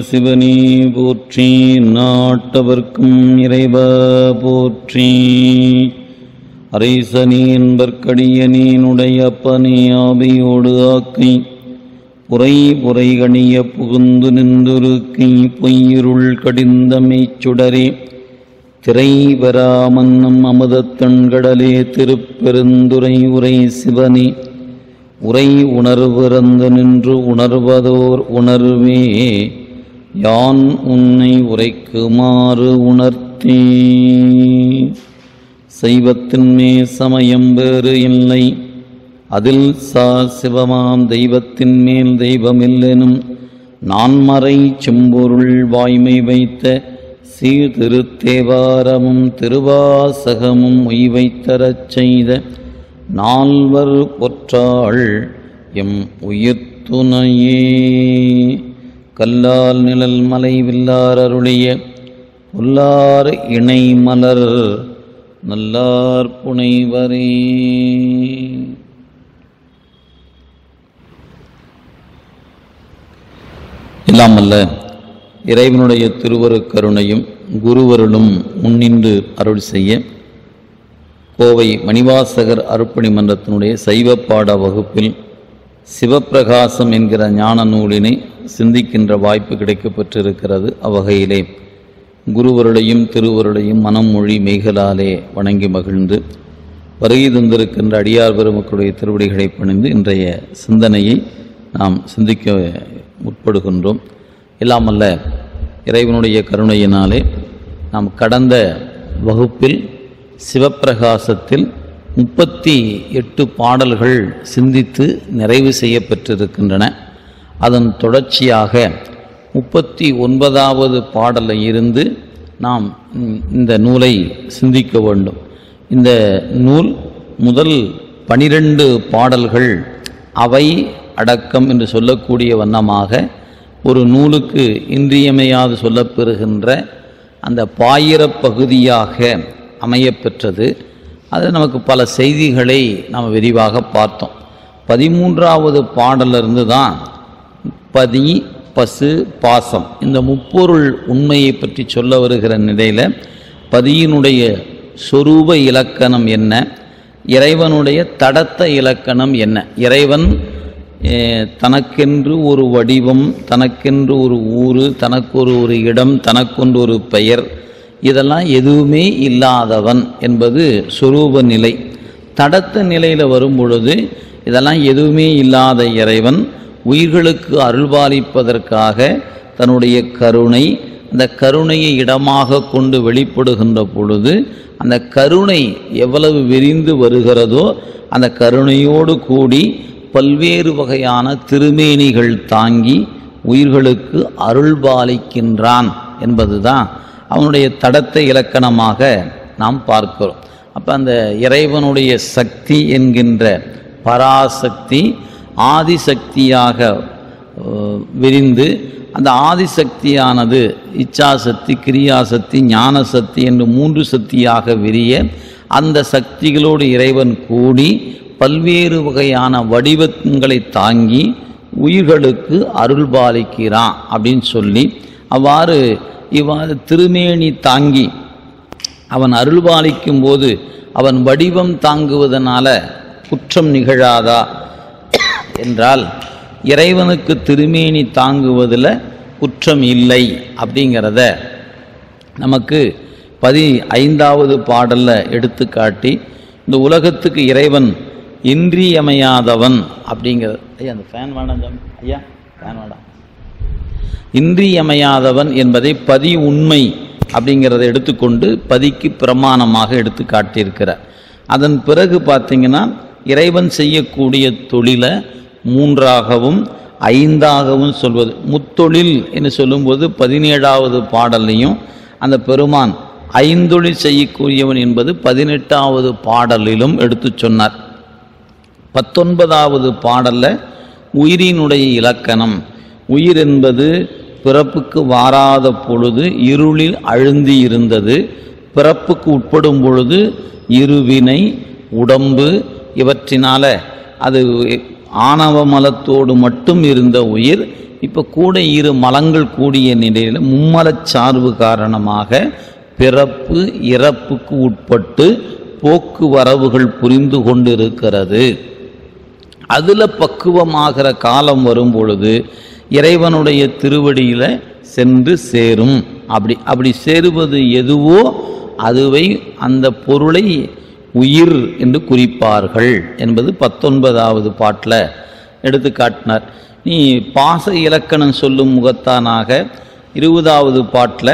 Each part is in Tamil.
சிவனே போற்றி நாட்டவர்க்கும் இறைவ போற்றி அரைசனே என்பர்க்கடியனேனுடைய அப்பனே ஆவியோடு ஆக்கை புரை புரை கணிய புகுந்து நின்றுருக்கை பொய்யிருள் கடிந்தமைச் சுடரே திரை பெறாமன்னம் அமுதத்தண்கடலே திருப்பெருந்துரை உரை சிவனே உரை உணர்விறந்து நின்று உணர்வதோர் உணர்வே யான் உன்னை உரைக்குமாறு உணர்த்தே சைவத்தின்மே சமயம் வேறு இல்லை அதில் சா சிவமாம் தெய்வத்தின் மேல் தெய்வமில்லெனும் நான்மறை செம்பொருள் வாய்மை வைத்த சீர்திருத்தேவாரமும் திருவாசகமும் உய்வைத்தரச் செய்த நால்வர் பொற்றாள் எம் உயிர் துணையே கல்லால் நிழல் மலை வில்லார் அருளிய பொல்லார் இணை மலர் நல்லார் புனைவரே இல்லாமல்ல இறைவனுடைய திருவருக்கருணையும் குருவருளும் முன்னின்று அருள் செய்ய கோவை மணிவாசகர் அருப்பணி மன்றத்தினுடைய சைவ பாட வகுப்பில் சிவப்பிரகாசம் என்கிற ஞான நூலினை சிந்திக்கின்ற வாய்ப்பு கிடைக்கப்பெற்றிருக்கிறது அவ்வகையிலே குருவருடையும் திருவருடையும் மனம் மொழி மெய்களாலே வணங்கி மகிழ்ந்து வருகை தந்திருக்கின்ற அடியார் பெருமக்களுடைய திருவடிகளை பணிந்து இன்றைய சிந்தனையை நாம் சிந்திக்க முற்படுகின்றோம் இல்லாமல்ல இறைவனுடைய கருணையினாலே நாம் கடந்த வகுப்பில் சிவப்பிரகாசத்தில் முப்பத்தி எட்டு பாடல்கள் சிந்தித்து நிறைவு செய்யப்பெற்றிருக்கின்றன அதன் தொடர்ச்சியாக முப்பத்தி ஒன்பதாவது பாடலை இருந்து நாம் இந்த நூலை சிந்திக்க வேண்டும் இந்த நூல் முதல் பனிரெண்டு பாடல்கள் அவை அடக்கம் என்று சொல்லக்கூடிய வண்ணமாக ஒரு நூலுக்கு இன்றியமையாது சொல்லப்பெறுகின்ற அந்த பாயிர பகுதியாக அமையப்பெற்றது அது நமக்கு பல செய்திகளை நாம் விரிவாக பார்த்தோம் பதிமூன்றாவது பாடலிருந்து தான் பதி பசு பாசம் இந்த முப்பொருள் உண்மையை பற்றி சொல்ல வருகிற நிலையில் பதியினுடைய சொரூப இலக்கணம் என்ன இறைவனுடைய தடத்த இலக்கணம் என்ன இறைவன் தனக்கென்று ஒரு வடிவம் தனக்கென்று ஒரு ஊர் தனக்கு ஒரு ஒரு இடம் தனக்கொன்று ஒரு பெயர் இதெல்லாம் எதுவுமே இல்லாதவன் என்பது சொரூப நிலை தடத்த நிலையில் வரும் பொழுது இதெல்லாம் எதுவுமே இல்லாத இறைவன் உயிர்களுக்கு அருள்பாலிப்பதற்காக தன்னுடைய கருணை அந்த கருணையை இடமாக கொண்டு வெளிப்படுகின்ற பொழுது அந்த கருணை எவ்வளவு விரிந்து வருகிறதோ அந்த கருணையோடு கூடி பல்வேறு வகையான திருமேனிகள் தாங்கி உயிர்களுக்கு அருள்பாலிக்கின்றான் என்பதுதான் அவனுடைய தடத்தை இலக்கணமாக நாம் பார்க்கிறோம் அப்போ அந்த இறைவனுடைய சக்தி என்கின்ற பராசக்தி ஆதிசக்தியாக விரிந்து அந்த ஆதிசக்தியானது இச்சாசக்தி கிரியாசக்தி ஞானசக்தி என்று மூன்று சக்தியாக விரிய அந்த சக்திகளோடு இறைவன் கூடி பல்வேறு வகையான வடிவங்களை தாங்கி உயிர்களுக்கு அருள்பாலிக்கிறான் அப்படின்னு சொல்லி அவ்வாறு இவ்வாறு திருமேனி தாங்கி அவன் அருள்பாலிக்கும் போது அவன் வடிவம் தாங்குவதனால குற்றம் நிகழாதா என்றால் இறைவனுக்கு திருமேனி தாங்குவதில் குற்றம் இல்லை அப்படிங்கிறத நமக்கு பதி ஐந்தாவது பாடலில் எடுத்துக்காட்டி இந்த உலகத்துக்கு இறைவன் இன்றியமையாதவன் அப்படிங்கிற ஐயா அந்த ஃபேன் வேணாம் ஐயா ஃபேன் வேண்டாம் இன்றியமையாதவன் என்பதை பதி உண்மை அப்படிங்கிறத எடுத்துக்கொண்டு பதிக்கு பிரமாணமாக எடுத்து காட்டியிருக்கிறார் அதன் பிறகு பார்த்தீங்கன்னா இறைவன் செய்யக்கூடிய தொழிலை மூன்றாகவும் ஐந்தாகவும் சொல்வது முத்தொழில் என்று சொல்லும்போது பதினேழாவது பாடல்லையும் அந்த பெருமான் ஐந்தொழில் செய்யக்கூடியவன் என்பது பதினெட்டாவது பாடலிலும் எடுத்து சொன்னார் பத்தொன்பதாவது பாடலில் உயிரினுடைய இலக்கணம் உயிர் என்பது பிறப்புக்கு வாராத பொழுது இருளில் அழுந்தி இருந்தது பிறப்புக்கு உட்படும் பொழுது இருவினை உடம்பு இவற்றினால அது ஆணவ மலத்தோடு மட்டும் இருந்த உயிர் இப்போ கூட இரு மலங்கள் கூடிய நிலையில் மும்மலச் சார்பு காரணமாக பிறப்பு இறப்புக்கு உட்பட்டு போக்குவரவுகள் புரிந்து கொண்டிருக்கிறது அதில் பக்குவமாகிற காலம் வரும் பொழுது இறைவனுடைய திருவடியில் சென்று சேரும் அப்படி அப்படி சேருவது எதுவோ அதுவை அந்த பொருளை உயிர் என்று குறிப்பார்கள் என்பது பத்தொன்பதாவது பாட்டில் எடுத்து காட்டினார் நீ பாச இலக்கணம் சொல்லும் முகத்தானாக இருபதாவது பாட்டில்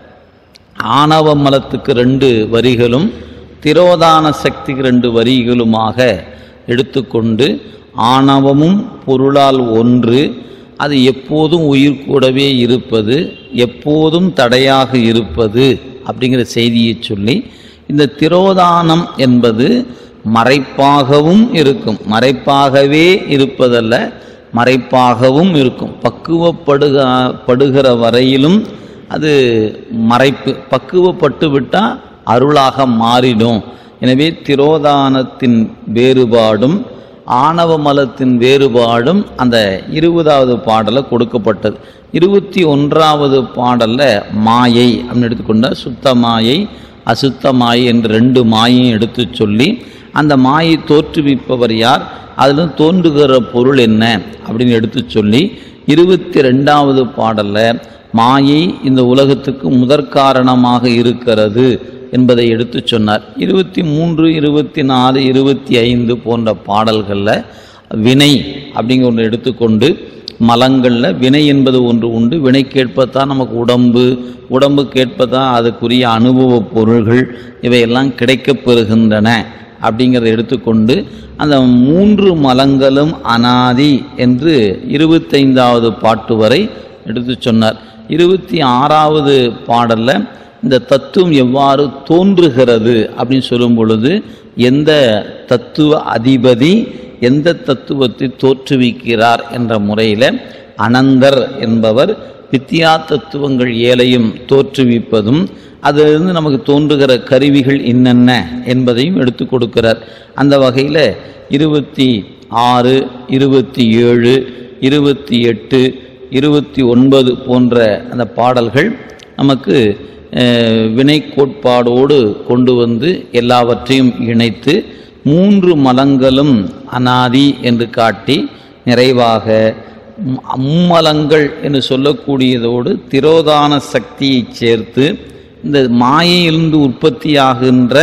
ஆணவ மலத்துக்கு ரெண்டு வரிகளும் திரோதான சக்திக்கு ரெண்டு வரிகளுமாக எடுத்துக்கொண்டு ஆணவமும் பொருளால் ஒன்று அது எப்போதும் உயிர் கூடவே இருப்பது எப்போதும் தடையாக இருப்பது அப்படிங்கிற செய்தியை சொல்லி இந்த திரோதானம் என்பது மறைப்பாகவும் இருக்கும் மறைப்பாகவே இருப்பதல்ல மறைப்பாகவும் இருக்கும் பக்குவப்படுக படுகிற வரையிலும் அது மறைப்பு பக்குவப்பட்டு விட்டால் அருளாக மாறிடும் எனவே திரோதானத்தின் வேறுபாடும் ஆணவ மலத்தின் வேறுபாடும் அந்த இருபதாவது பாடலில் கொடுக்கப்பட்டது இருபத்தி ஒன்றாவது பாடலில் மாயை அப்படின்னு எடுத்துக்கொண்டால் சுத்த மாயை அசுத்த மாயை என்று ரெண்டு மாயையும் எடுத்து சொல்லி அந்த மாயை தோற்றுவிப்பவர் யார் அதில் தோன்றுகிற பொருள் என்ன அப்படின்னு எடுத்து சொல்லி இருபத்தி ரெண்டாவது பாடலில் மாயை இந்த உலகத்துக்கு முதற்காரணமாக இருக்கிறது என்பதை எடுத்து சொன்னார் இருபத்தி மூன்று இருபத்தி நாலு இருபத்தி ஐந்து போன்ற பாடல்களில் வினை அப்படிங்கிற ஒன்று எடுத்துக்கொண்டு மலங்களில் வினை என்பது ஒன்று உண்டு வினை கேட்பத்தான் நமக்கு உடம்பு உடம்பு கேட்பதான் அதுக்குரிய அனுபவ பொருள்கள் இவையெல்லாம் கிடைக்கப் பெறுகின்றன அப்படிங்கிறத எடுத்துக்கொண்டு அந்த மூன்று மலங்களும் அனாதி என்று இருபத்தைந்தாவது பாட்டு வரை எடுத்து சொன்னார் இருபத்தி ஆறாவது பாடலில் இந்த தத்துவம் எவ்வாறு தோன்றுகிறது அப்படின்னு சொல்லும் பொழுது எந்த தத்துவ அதிபதி எந்த தத்துவத்தை தோற்றுவிக்கிறார் என்ற முறையில் அனந்தர் என்பவர் வித்தியா தத்துவங்கள் ஏழையும் தோற்றுவிப்பதும் அதிலிருந்து நமக்கு தோன்றுகிற கருவிகள் என்னென்ன என்பதையும் எடுத்து கொடுக்கிறார் அந்த வகையில் இருபத்தி ஆறு இருபத்தி ஏழு இருபத்தி எட்டு இருபத்தி ஒன்பது போன்ற அந்த பாடல்கள் நமக்கு அஹ், வினை கோட்பாடோடு கொண்டு வந்து எல்லாவற்றையும் இணைத்து மூன்று மலங்களும் அனாதி என்று காட்டி நிறைவாக ம்- மும்மலங்கள் என்று சொல்லக்கூடியதோடு திரோதான சக்தியை சேர்த்து இந்த மாயையிலிருந்து உற்பத்தியாகின்ற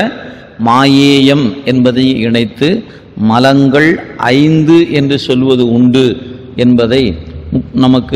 மாயேயம் என்பதை இணைத்து மலங்கள் ஐந்து என்று சொல்வது உண்டு என்பதை மு- நமக்கு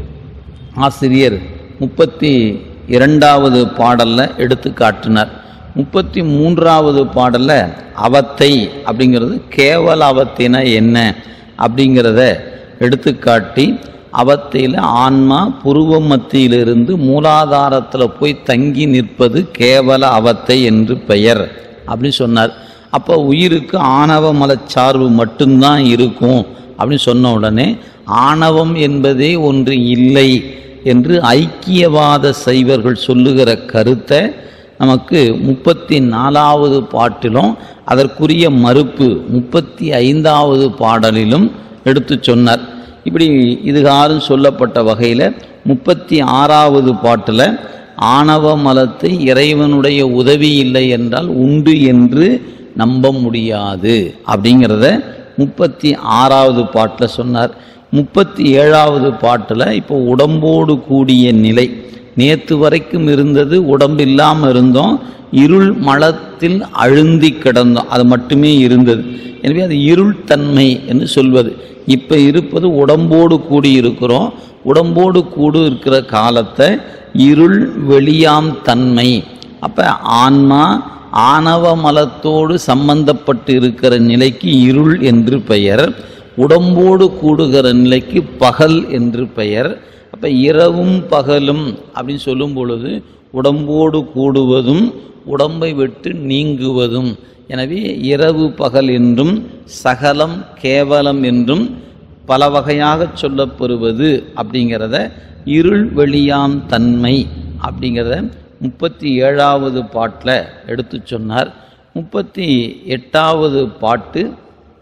ஆசிரியர் முப்பத்தி இரண்டாவது பாடலில் எடுத்து காட்டினார் முப்பத்தி மூன்றாவது பாடலில் அவத்தை அப்படிங்கிறது கேவல அவத்தின என்ன அப்படிங்கிறத எடுத்துக்காட்டி அவத்தையில் ஆன்மா புருவ மத்தியிலிருந்து மூலாதாரத்தில் போய் தங்கி நிற்பது கேவல அவத்தை என்று பெயர் அப்படின்னு சொன்னார் அப்போ உயிருக்கு ஆணவ மலச்சார்பு மட்டும்தான் இருக்கும் அப்படின்னு சொன்ன உடனே ஆணவம் என்பதே ஒன்று இல்லை என்று ஐக்கியவாத சைவர்கள் சொல்லுகிற கருத்தை நமக்கு முப்பத்தி நாலாவது பாட்டிலும் அதற்குரிய மறுப்பு முப்பத்தி ஐந்தாவது பாடலிலும் எடுத்து சொன்னார் இப்படி இதுகாரும் சொல்லப்பட்ட வகையில் முப்பத்தி ஆறாவது பாட்டில் ஆணவ மலத்தை இறைவனுடைய உதவி இல்லை என்றால் உண்டு என்று நம்ப முடியாது அப்படிங்கிறத முப்பத்தி ஆறாவது பாட்டில் சொன்னார் முப்பத்தி ஏழாவது பாட்டில் இப்போ உடம்போடு கூடிய நிலை நேற்று வரைக்கும் இருந்தது உடம்பு இல்லாமல் இருந்தோம் இருள் மலத்தில் அழுந்தி கிடந்தோம் அது மட்டுமே இருந்தது எனவே அது இருள் தன்மை என்று சொல்வது இப்போ இருப்பது உடம்போடு கூடி இருக்கிறோம் உடம்போடு கூடு இருக்கிற காலத்தை இருள் வெளியாம் தன்மை அப்போ ஆன்மா ஆணவ மலத்தோடு சம்பந்தப்பட்டு இருக்கிற நிலைக்கு இருள் என்று பெயர் உடம்போடு கூடுகிற நிலைக்கு பகல் என்று பெயர் அப்போ இரவும் பகலும் அப்படின்னு சொல்லும் பொழுது உடம்போடு கூடுவதும் உடம்பை விட்டு நீங்குவதும் எனவே இரவு பகல் என்றும் சகலம் கேவலம் என்றும் பல வகையாக சொல்லப்பெறுவது அப்படிங்கிறத இருள் வெளியாம் தன்மை அப்படிங்கிறத முப்பத்தி ஏழாவது பாட்டில் எடுத்து சொன்னார் முப்பத்தி எட்டாவது பாட்டு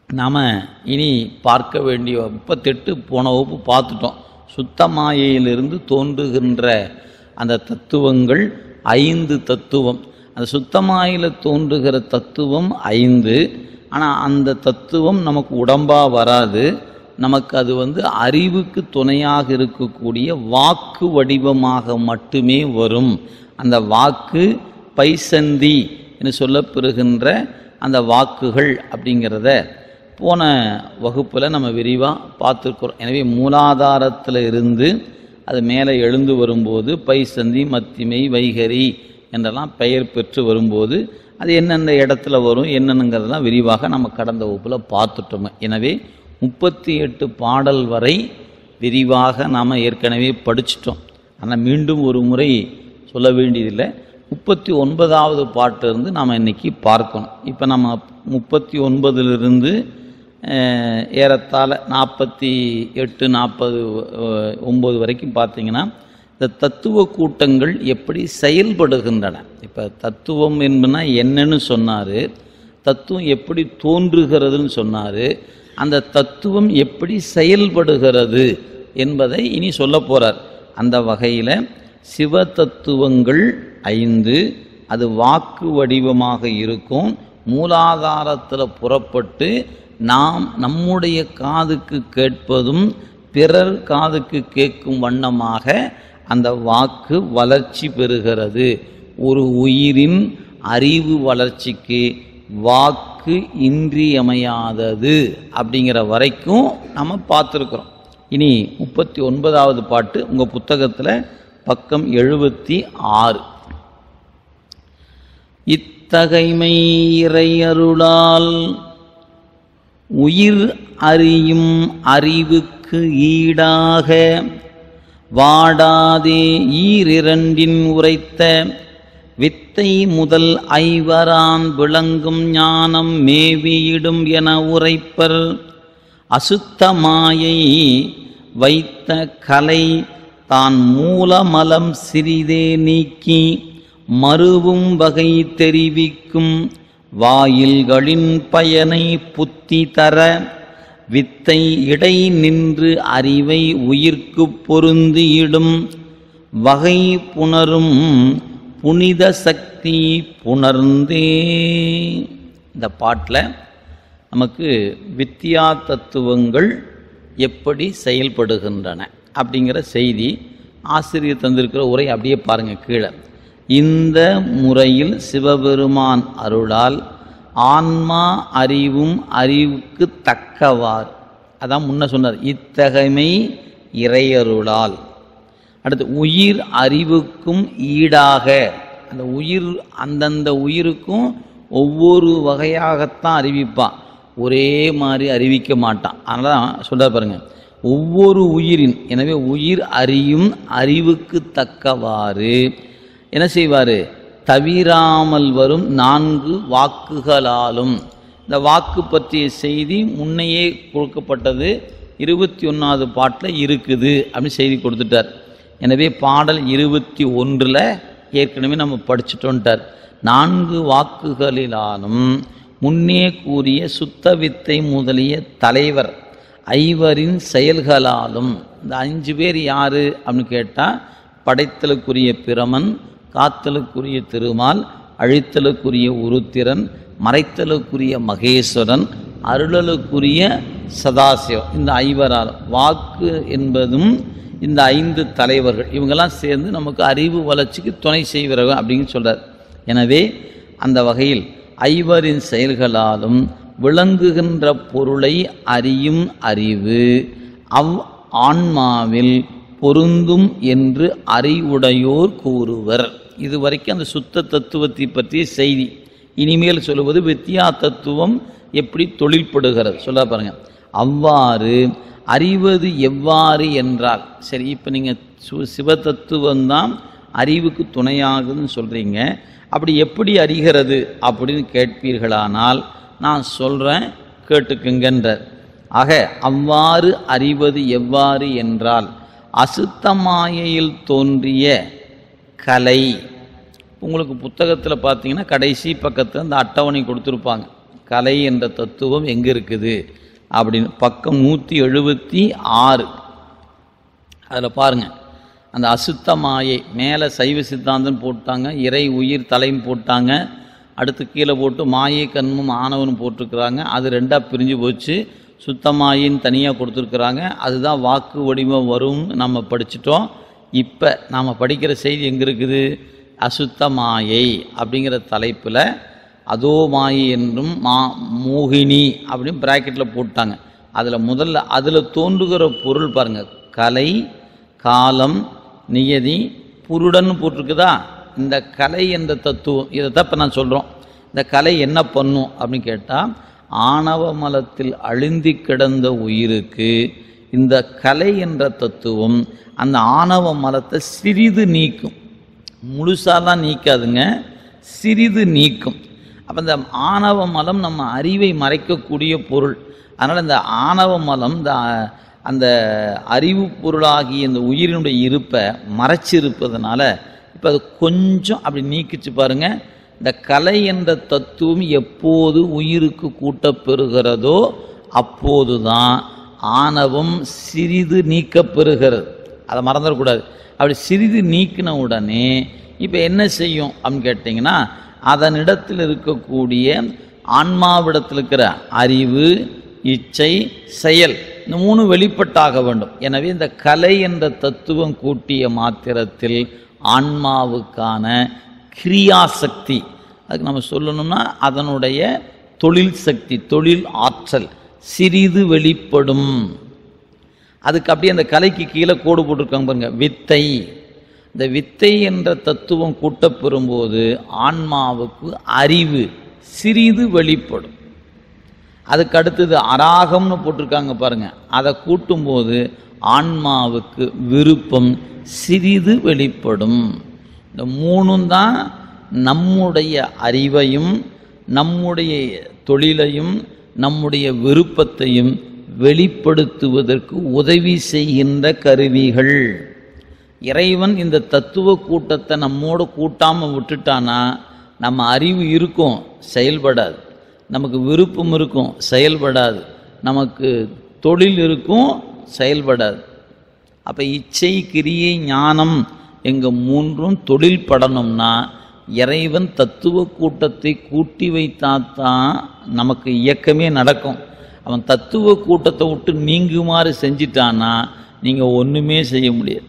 நாம் இனி பார்க்க வேண்டிய முப்பத்தெட்டு போன வகுப்பு பார்த்துட்டோம் சுத்த மாயையிலிருந்து தோன்றுகின்ற அந்த தத்துவங்கள் ஐந்து தத்துவம் அந்த சுத்தமாயில் தோன்றுகிற தத்துவம் ஐந்து ஆனால் அந்த தத்துவம் நமக்கு உடம்பாக வராது நமக்கு அது வந்து அறிவுக்கு துணையாக இருக்கக்கூடிய வாக்கு வடிவமாக மட்டுமே வரும் அந்த வாக்கு பைசந்தி என்று சொல்லப்பெறுகின்ற அந்த வாக்குகள் அப்படிங்கிறத போன வகுப்பில் நம்ம விரிவாக பார்த்துருக்குறோம் எனவே மூலாதாரத்தில் இருந்து அது மேலே எழுந்து வரும்போது பைசந்தி மத்திமை வைகரி என்றெல்லாம் பெயர் பெற்று வரும்போது அது என்னென்ன இடத்துல வரும் என்னென்னங்கிறதெல்லாம் விரிவாக நம்ம கடந்த வகுப்பில் பார்த்துட்டோம் எனவே முப்பத்தி எட்டு பாடல் வரை விரிவாக நாம் ஏற்கனவே படிச்சிட்டோம் ஆனால் மீண்டும் ஒரு முறை சொல்ல வேண்டியதில்லை முப்பத்தி ஒன்பதாவது பாட்டிலிருந்து நாம் இன்னைக்கு பார்க்கணும் இப்போ நம்ம முப்பத்தி ஒன்பதிலிருந்து அஹ், ஏறத்தாழ நாற்பத்தி எட்டு நாற்பது ஒம்பது வரைக்கும் பார்த்தீங்கன்னா இந்த தத்துவ கூட்டங்கள் எப்படி செயல்படுகின்றன இப்போ தத்துவம் என்பதுனா என்னன்னு சொன்னார் தத்துவம் எப்படி தோன்றுகிறதுன்னு சொன்னார் அந்த தத்துவம் எப்படி செயல்படுகிறது என்பதை இனி சொல்ல போகிறார் அந்த வகையில் சிவ தத்துவங்கள் ஐந்து அது வாக்கு வடிவமாக இருக்கும் மூலாதாரத்தில் புறப்பட்டு நாம் நம்முடைய காதுக்கு கேட்பதும் பிறர் காதுக்கு கேட்கும் வண்ணமாக அந்த வாக்கு வளர்ச்சி பெறுகிறது ஒரு உயிரின் அறிவு வளர்ச்சிக்கு வாக்கு இன்றியமையாதது அப்படிங்கிற வரைக்கும் நம்ம பார்த்துருக்குறோம் இனி முப்பத்தி ஒன்பதாவது பாட்டு உங்கள் புத்தகத்தில் பக்கம் எழுபத்தி ஆறு இத்தகைமை இறையருளால் உயிர் அறியும் அறிவுக்கு ஈடாக வாடாதே ஈரிரண்டின் உரைத்த வித்தை முதல் ஐவரான் விளங்கும் ஞானம் மேவியிடும் என உரைப்பர் அசுத்தமாயை வைத்த கலை தான் மூலமலம் சிறிதே நீக்கி மறுவும் வகை தெரிவிக்கும் வாயில்களின் பயனை புத்தி தர வித்தை இடை நின்று அறிவை உயிர்க்குப் பொருந்தியிடும் வகை புணரும் புனித சக்தி புணர்ந்தே இந்த பாட்டில் நமக்கு வித்தியா தத்துவங்கள் எப்படி செயல்படுகின்றன அப்படிங்கிற செய்தி ஆசிரியர் தந்திருக்கிற உரை அப்படியே பாருங்க கீழே இந்த முறையில் சிவபெருமான் அருளால் ஆன்மா அறிவும் அறிவுக்கு தக்கவார் அதான் முன்ன சொன்னார் இத்தகைமை இறையருளால் அடுத்து உயிர் அறிவுக்கும் ஈடாக அந்த உயிர் அந்தந்த உயிருக்கும் ஒவ்வொரு வகையாகத்தான் அறிவிப்பான் ஒரே மாதிரி அறிவிக்க மாட்டான் அதனால தான் சொல்ற பாருங்க ஒவ்வொரு உயிரின் எனவே உயிர் அறியும் அறிவுக்கு தக்கவாறு என்ன செய்வார் தவிராமல் வரும் நான்கு வாக்குகளாலும் இந்த வாக்கு பற்றிய செய்தி முன்னையே கொடுக்கப்பட்டது இருபத்தி ஒன்றாவது பாட்டில் இருக்குது அப்படின்னு செய்தி கொடுத்துட்டார் எனவே பாடல் இருபத்தி ஒன்றில் ஏற்கனவே நம்ம படிச்சுட்டோன்ட்டார் நான்கு வாக்குகளிலாலும் முன்னே கூறிய சுத்த வித்தை முதலிய தலைவர் ஐவரின் செயல்களாலும் இந்த அஞ்சு பேர் யாரு அப்படின்னு கேட்டால் படைத்தலுக்குரிய பிரமன் காத்தலுக்குரிய திருமால் அழித்தலுக்குரிய உருத்திரன் மறைத்தலுக்குரிய மகேஸ்வரன் அருளலுக்குரிய சதாசிவம் இந்த ஐவரால் வாக்கு என்பதும் இந்த ஐந்து தலைவர்கள் இவங்கெல்லாம் சேர்ந்து நமக்கு அறிவு வளர்ச்சிக்கு துணை செய்கிறவங்க அப்படின்னு சொல்றார் எனவே அந்த வகையில் ஐவரின் செயல்களாலும் விளங்குகின்ற பொருளை அறியும் அறிவு அவ் ஆன்மாவில் பொருந்தும் என்று அறிவுடையோர் கூறுவர் இதுவரைக்கும் அந்த சுத்த தத்துவத்தை பற்றிய செய்தி இனிமேல் சொல்லுவது வித்யா தத்துவம் எப்படி தொழில்படுகிறது சொல்ல பாருங்க அவ்வாறு அறிவது எவ்வாறு என்றால் சரி இப்போ நீங்கள் சு சிவ தத்துவம்தான் அறிவுக்கு துணையாகுதுன்னு சொல்கிறீங்க அப்படி எப்படி அறிகிறது அப்படின்னு கேட்பீர்களானால் நான் சொல்கிறேன் கேட்டுக்குங்கன்றார் ஆக அவ்வாறு அறிவது எவ்வாறு என்றால் அசுத்தமாயையில் தோன்றிய கலை உங்களுக்கு புத்தகத்தில் பார்த்தீங்கன்னா கடைசி பக்கத்தில் அந்த அட்டவணை கொடுத்துருப்பாங்க கலை என்ற தத்துவம் எங்கே இருக்குது அப்படின்னு பக்கம் நூற்றி எழுபத்தி ஆறு அதில் பாருங்கள் அந்த அசுத்த மாயை மேலே சைவ சித்தாந்தம் போட்டாங்க இறை உயிர் தலையும் போட்டாங்க அடுத்து கீழே போட்டு மாயை கண்மும் ஆணவனும் போட்டிருக்கிறாங்க அது ரெண்டாக பிரிஞ்சு போச்சு சுத்தமாயின்னு தனியாக கொடுத்துருக்குறாங்க அதுதான் வாக்கு வடிவம் வரும்னு நம்ம படிச்சிட்டோம் இப்போ நாம் படிக்கிற செய்தி எங்கே இருக்குது அசுத்த மாயை அப்படிங்கிற தலைப்பில் அதோ மாயை என்றும் மா மோகினி அப்படின்னு ப்ராக்கெட்டில் போட்டாங்க அதில் முதல்ல அதில் தோன்றுகிற பொருள் பாருங்கள் கலை காலம் நியதி புருடன் போட்டிருக்குதா இந்த கலை என்ற தத்துவம் இதை தான் இப்போ நான் சொல்கிறோம் இந்த கலை என்ன பண்ணும் அப்படின்னு கேட்டால் ஆணவ மலத்தில் அழுந்தி கிடந்த உயிருக்கு இந்த கலை என்ற தத்துவம் அந்த ஆணவ மலத்தை சிறிது நீக்கும் முழுசாலாம் நீக்காதுங்க சிறிது நீக்கும் அப்போ இந்த ஆணவ மலம் நம்ம அறிவை மறைக்கக்கூடிய பொருள் அதனால் இந்த ஆணவ மலம் இந்த அ- அந்த அறிவு பொருளாகிய இந்த உயிரினுடைய இருப்பை மறைச்சிருப்பதனால இப்போ அது கொஞ்சம் அப்படி நீக்கிச்சு பாருங்க இந்த கலை என்ற தத்துவம் எப்போது உயிருக்கு கூட்டப்பெறுகிறதோ அப்போதுதான் ஆணவம் சிறிது நீக்கப்பெறுகிறது அதை மறந்துடக்கூடாது அப்படி சிறிது நீக்கின உடனே இப்போ என்ன செய்யும் அப்படின்னு கேட்டிங்கன்னா அதனிடத்தில் இருக்கக்கூடிய ஆன்மாவிடத்தில் இருக்கிற அறிவு இச்சை செயல் இந்த மூணு வெளிப்பட்டாக வேண்டும் எனவே இந்த கலை என்ற தத்துவம் கூட்டிய மாத்திரத்தில் ஆன்மாவுக்கான கிரியாசக்தி அதுக்கு நம்ம சொல்லணும்னா அதனுடைய தொழில் சக்தி தொழில் ஆற்றல் சிறிது வெளிப்படும் அதுக்கு அப்படியே அந்த கலைக்கு கீழே கோடு போட்டிருக்காங்க பாருங்க வித்தை இந்த வித்தை என்ற தத்துவம் கூட்டப்பெறும்போது ஆன்மாவுக்கு அறிவு சிறிது வெளிப்படும் அதுக்கு அடுத்தது அராகம்னு போட்டிருக்காங்க பாருங்க அதை கூட்டும்போது ஆன்மாவுக்கு விருப்பம் சிறிது வெளிப்படும் இந்த மூணும் தான் நம்முடைய அறிவையும் நம்முடைய தொழிலையும் நம்முடைய விருப்பத்தையும் வெளிப்படுத்துவதற்கு உதவி செய்கின்ற கருவிகள் இறைவன் இந்த தத்துவ கூட்டத்தை நம்மோடு கூட்டாமல் விட்டுட்டானா நம்ம அறிவு இருக்கும் செயல்படாது நமக்கு விருப்பம் இருக்கும் செயல்படாது நமக்கு தொழில் இருக்கும் செயல்படாது அப்போ இச்சை கிரியை ஞானம் எங்க மூன்றும் தொழில் படணும்னா இறைவன் தத்துவ கூட்டத்தை கூட்டி வைத்தாதான் நமக்கு இயக்கமே நடக்கும் அவன் தத்துவ கூட்டத்தை விட்டு நீங்குமாறு செஞ்சிட்டான்னா நீங்கள் ஒன்றுமே செய்ய முடியாது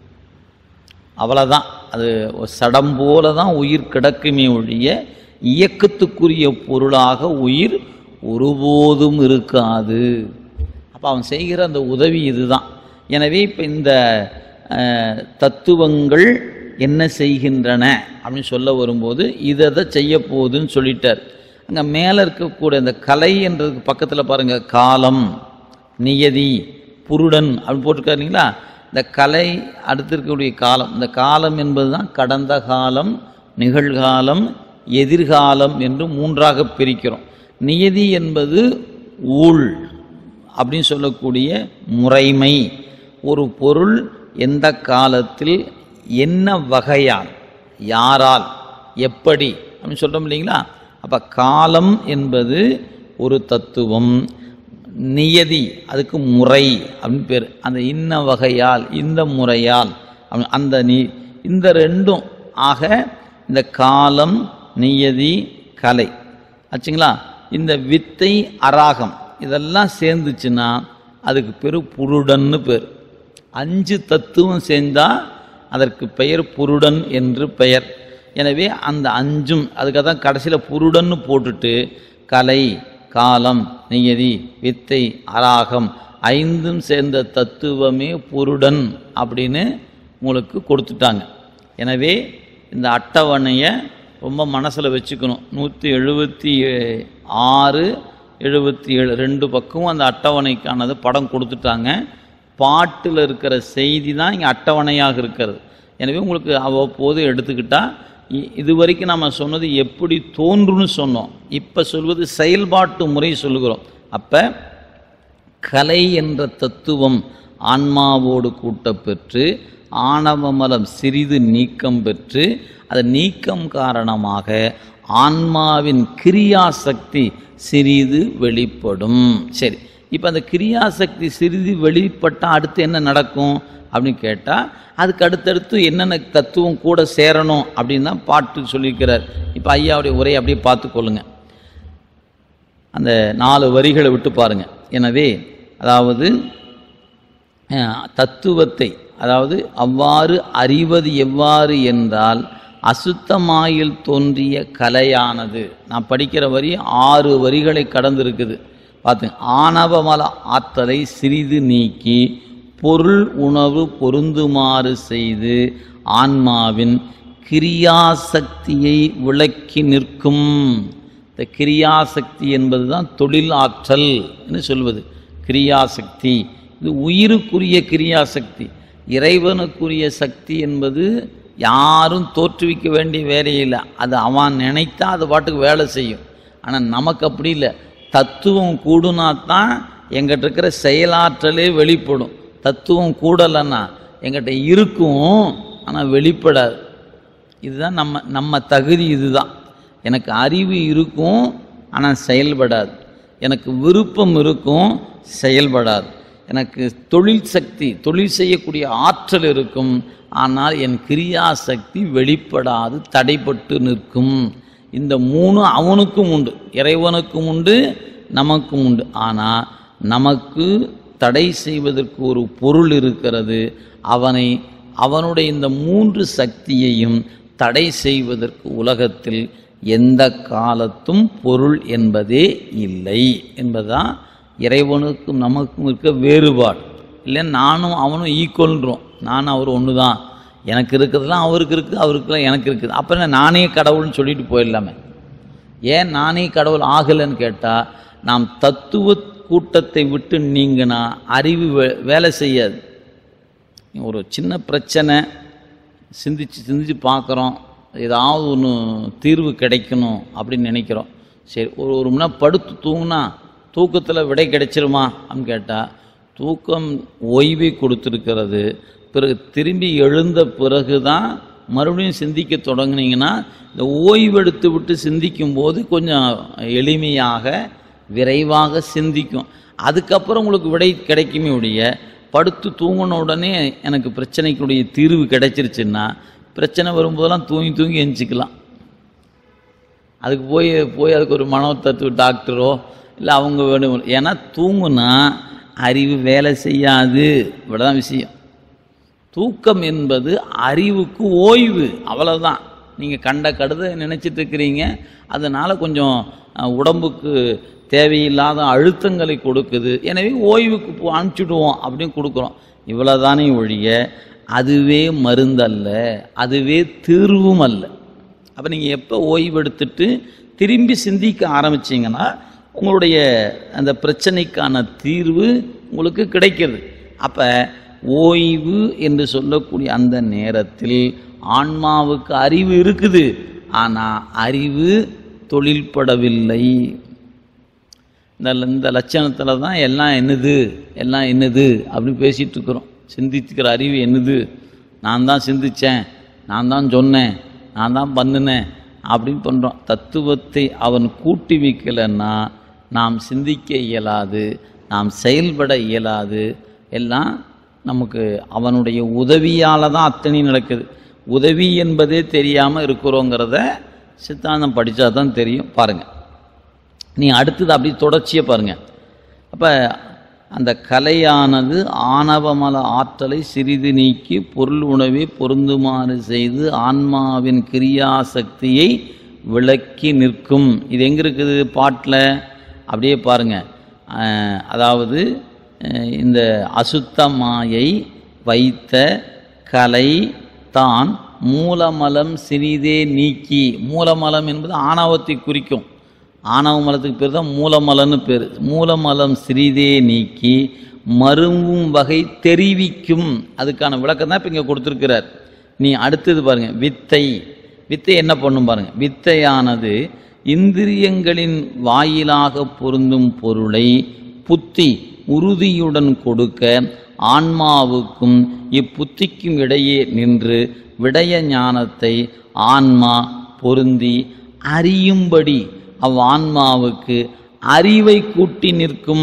அவ்வளோதான் அது ஒரு சடம் போல தான் உயிர் கிடக்குமே ஒழிய இயக்கத்துக்குரிய பொருளாக உயிர் ஒருபோதும் இருக்காது அப்போ அவன் செய்கிற அந்த உதவி இதுதான் எனவே இப்போ இந்த அஹ், தத்துவங்கள் என்ன செய்கின்றன அப்படின்னு சொல்ல வரும்போது இதை அதை செய்ய போகுதுன்னு சொல்லிட்டார் அங்கே மேலே இருக்கக்கூடிய இந்த கலை என்றதுக்கு பக்கத்தில் பாருங்கள் காலம் நியதி புருடன் அப்படின்னு போட்டிருக்காரு இல்லைங்களா இந்த கலை அடுத்து இருக்கக்கூடிய காலம் இந்த காலம் என்பது தான் கடந்த காலம் நிகழ்காலம் எதிர்காலம் என்று மூன்றாக பிரிக்கிறோம் நியதி என்பது ஊழ் அப்படின்னு சொல்லக்கூடிய முறைமை ஒரு பொருள் எந்த காலத்தில் என்ன வகையால் யாரால் எப்படி அப்படின்னு சொல்கிறோம் இல்லைங்களா அப்போ காலம் என்பது ஒரு தத்துவம் நியதி அதுக்கு முறை அப்படின்னு பேர் அந்த இன்ன வகையால் இந்த முறையால் அப்படி- அந்த நீ இந்த ரெண்டும் ஆக இந்த காலம் நியதி கலை ஆச்சுங்களா இந்த வித்தை அராகம் இதெல்லாம் சேர்ந்துச்சுன்னா அதுக்கு பேர் புருடன்னு பேர் அஞ்சு தத்துவம் சேர்ந்தா அதற்கு பெயர் புருடன் என்று பெயர் எனவே அந்த அஞ்சும் அதுக்காக தான் கடைசியில் புருடன்னு போட்டுட்டு கலை காலம் நியதி வித்தை அராகம் ஐந்தும் சேர்ந்த தத்துவமே புருடன் அப்படின்னு உங்களுக்கு கொடுத்துட்டாங்க எனவே இந்த அட்டவணையை ரொம்ப மனசில் வச்சுக்கணும் நூற்றி எழுபத்தி ஆறு எழுபத்தி ஏழு ரெண்டு பக்கமும் அந்த அட்டவணைக்கானது படம் கொடுத்துட்டாங்க பாட்டில் இருக்கிற செய்தி தான் இங்கே அட்டவணையாக இருக்கிறது எனவே உங்களுக்கு அவ்வப்போது எடுத்துக்கிட்டால் இது வரைக்கும் நம்ம சொன்னது எப்படி தோன்றுன்னு சொன்னோம் இப்போ சொல்வது செயல்பாட்டு முறை சொல்லுகிறோம் அப்போ கலை என்ற தத்துவம் ஆன்மாவோடு கூட்டப்பெற்று ஆணவ மலம் சிறிது நீக்கம் பெற்று அது நீக்கம் காரணமாக ஆன்மாவின் கிரியாசக்தி சிறிது வெளிப்படும் சரி இப்போ அந்த கிரியாசக்தி சிறிது வெளிப்பட்டால் அடுத்து என்ன நடக்கும் அப்படின்னு கேட்டால் அதுக்கு அடுத்தடுத்து என்னென்ன தத்துவம் கூட சேரணும் அப்படின்னு தான் பாட்டு சொல்லியிருக்கிறார் இப்போ ஐயாவுடைய உரையை அப்படியே பார்த்துக்கொள்ளுங்க அந்த நாலு வரிகளை விட்டு பாருங்க எனவே அதாவது அஹ், தத்துவத்தை அதாவது அவ்வாறு அறிவது எவ்வாறு என்றால் அசுத்தமாயில் தோன்றிய கலையானது நான் படிக்கிற வரி ஆறு வரிகளை கடந்திருக்குது பார்த்துங்க ஆணவமல ஆற்றலை சிறிது நீக்கி பொருள் உணவு பொருந்துமாறு செய்து ஆன்மாவின் கிரியாசக்தியை விளக்கி நிற்கும் இந்த கிரியாசக்தி என்பது தான் தொழில் ஆற்றல் என்று சொல்வது கிரியாசக்தி இது உயிருக்குரிய கிரியாசக்தி இறைவனுக்குரிய சக்தி என்பது யாரும் தோற்றுவிக்க வேண்டிய வேலையில்லை அது அவன் நினைத்தா அது பாட்டுக்கு வேலை செய்யும் ஆனால் நமக்கு அப்படி இல்லை தத்துவம் கூடுனா தான் எங்கிட்ட இருக்கிற செயலாற்றலே வெளிப்படும் தத்துவம் கூடலைன்னா எங்கிட்ட இருக்கும் ஆனால் வெளிப்படாது இதுதான் நம்ம நம்ம தகுதி இதுதான் எனக்கு அறிவு இருக்கும் ஆனால் செயல்படாது எனக்கு விருப்பம் இருக்கும் செயல்படாது எனக்கு தொழில் சக்தி தொழில் செய்யக்கூடிய ஆற்றல் இருக்கும் ஆனால் என் கிரியாசக்தி வெளிப்படாது தடைப்பட்டு நிற்கும் இந்த மூணு அவனுக்கும் உண்டு இறைவனுக்கும் உண்டு நமக்கும் உண்டு ஆனால் நமக்கு தடை செய்வதற்கு ஒரு பொருள் இருக்கிறது அவனை அவனுடைய இந்த மூன்று சக்தியையும் தடை செய்வதற்கு உலகத்தில் எந்த காலத்தும் பொருள் என்பதே இல்லை என்பதுதான் இறைவனுக்கும் நமக்கும் இருக்க வேறுபாடு இல்லை நானும் அவனும் ஈக்குவல்ன்றோம் நானும் அவர் ஒன்று தான் எனக்கு இருக்கிறதுலாம் அவருக்கு இருக்குது அவருக்குலாம் எனக்கு இருக்குது அப்புறம் என்ன நானே கடவுள்னு சொல்லிட்டு போயிடலாமே ஏன் நானே கடவுள் ஆகலைன்னு கேட்டால் நாம் தத்துவ கூட்டத்தை விட்டு நீங்கினா அறிவு வே- வேலை செய்யாது ஒரு சின்ன பிரச்சனை சிந்திச்சு சிந்திச்சு பார்க்குறோம் ஏதாவது ஒன்று தீர்வு கிடைக்கணும் அப்படின்னு நினைக்கிறோம் சரி ஒரு ஒரு மணி நேரம் படுத்து தூங்குனா தூக்கத்தில் விடை கிடைச்சிருமா அப்படின்னு கேட்டால் தூக்கம் ஓய்வை கொடுத்துருக்கிறது பிறகு திரும்பி எழுந்த பிறகு தான் மறுபடியும் சிந்திக்க தொடங்குனீங்கன்னா இந்த ஓய்வெடுத்து விட்டு சிந்திக்கும் போது கொஞ்சம் எளிமையாக விரைவாக சிந்திக்கும் அதுக்கப்புறம் உங்களுக்கு விடை கிடைக்குமே ஒழிய படுத்து தூங்கின உடனே எனக்கு பிரச்சனைக்குடைய தீர்வு கிடைச்சிருச்சுன்னா பிரச்சனை வரும்போதெல்லாம் தூங்கி தூங்கி எந்திரிக்கலாம் அதுக்கு போய் போய் அதுக்கு ஒரு மனோ தத்துவ டாக்டரோ இல்லை அவங்க வேணும் ஏன்னா தூங்குனா அறிவு வேலை செய்யாது இவ்வளோதான் விஷயம் தூக்கம் என்பது அறிவுக்கு ஓய்வு அவ்வளவுதான் நீங்கள் கண்ட கடுத நினைச்சிட்டு இருக்கிறீங்க அதனால கொஞ்சம் அஹ், உடம்புக்கு தேவையில்லாத அழுத்தங்களை கொடுக்குது எனவே ஓய்வுக்கு போ- அனுப்பிச்சுடுவோம் அப்படின்னு கொடுக்குறோம் இவ்வளவுதானே ஒழிய அதுவே மருந்தல்ல அதுவே தீர்வும் அல்ல அப்போ நீங்கள் எப்போ ஓய்வெடுத்துட்டு திரும்பி சிந்திக்க ஆரம்பிச்சீங்கன்னா உங்களுடைய அந்த பிரச்சனைக்கான தீர்வு உங்களுக்கு கிடைக்கிறது அப்போ ஓய்வு என்று சொல்லக்கூடிய அந்த நேரத்தில் ஆன்மாவுக்கு அறிவு இருக்குது ஆனால் அறிவு தொழில்படவில்லை இந்த இந்த லட்சணத்தில் தான் எல்லாம் என்னது எல்லாம் என்னது அப்படின்னு பேசிகிட்டு இருக்கிறோம் சிந்தித்துக்கிற அறிவு என்னது நான் தான் சிந்திச்சேன் நான் தான் சொன்னேன் நான் தான் பண்ணினேன் அப்படின்னு பண்ணுறோம் தத்துவத்தை அவன் கூட்டி வைக்கலைன்னா நாம் சிந்திக்க இயலாது நாம் செயல்பட இயலாது எல்லாம் நமக்கு அவனுடைய உதவியால் தான் அத்தனை நடக்குது உதவி என்பதே தெரியாமல் இருக்கிறோங்கிறத சித்தாந்தம் படித்தா தான் தெரியும் பாருங்கள் நீ அடுத்தது அப்படி தொடர்ச்சியை பாருங்க அப்போ அந்த கலையானது ஆணவமல ஆற்றலை சிறிது நீக்கி பொருள் உணவை பொருந்துமாறு செய்து ஆன்மாவின் கிரியாசக்தியை விளக்கி நிற்கும் இது எங்கே இருக்குது பாட்டில் அப்படியே பாருங்க அஹ், அதாவது அஹ், இந்த அசுத்த மாயை வைத்த கலை தான் மூலமலம் சிறிதே நீக்கி மூலமலம் என்பது ஆணவத்தை குறிக்கும் ஆணவ மலத்துக்கு பேர் தான் மூலமலம்னு பேர் மூலமலம் சிறிதே நீக்கி மருங்கும் வகை தெரிவிக்கும் அதுக்கான விளக்கம் தான் இப்போ இங்கே கொடுத்துருக்கிறார் நீ அடுத்தது பாருங்க வித்தை வித்தை என்ன பண்ணும் பாருங்க வித்தையானது இந்திரியங்களின் வாயிலாக பொருந்தும் பொருளை புத்தி உறுதியுடன் கொடுக்க ஆன்மாவுக்கும் இப்புத்திக்கும் இடையே நின்று விடய ஞானத்தை ஆன்மா பொருந்தி அறியும்படி அவ்வான்மாவுக்கு அறிவை கூட்டி நிற்கும்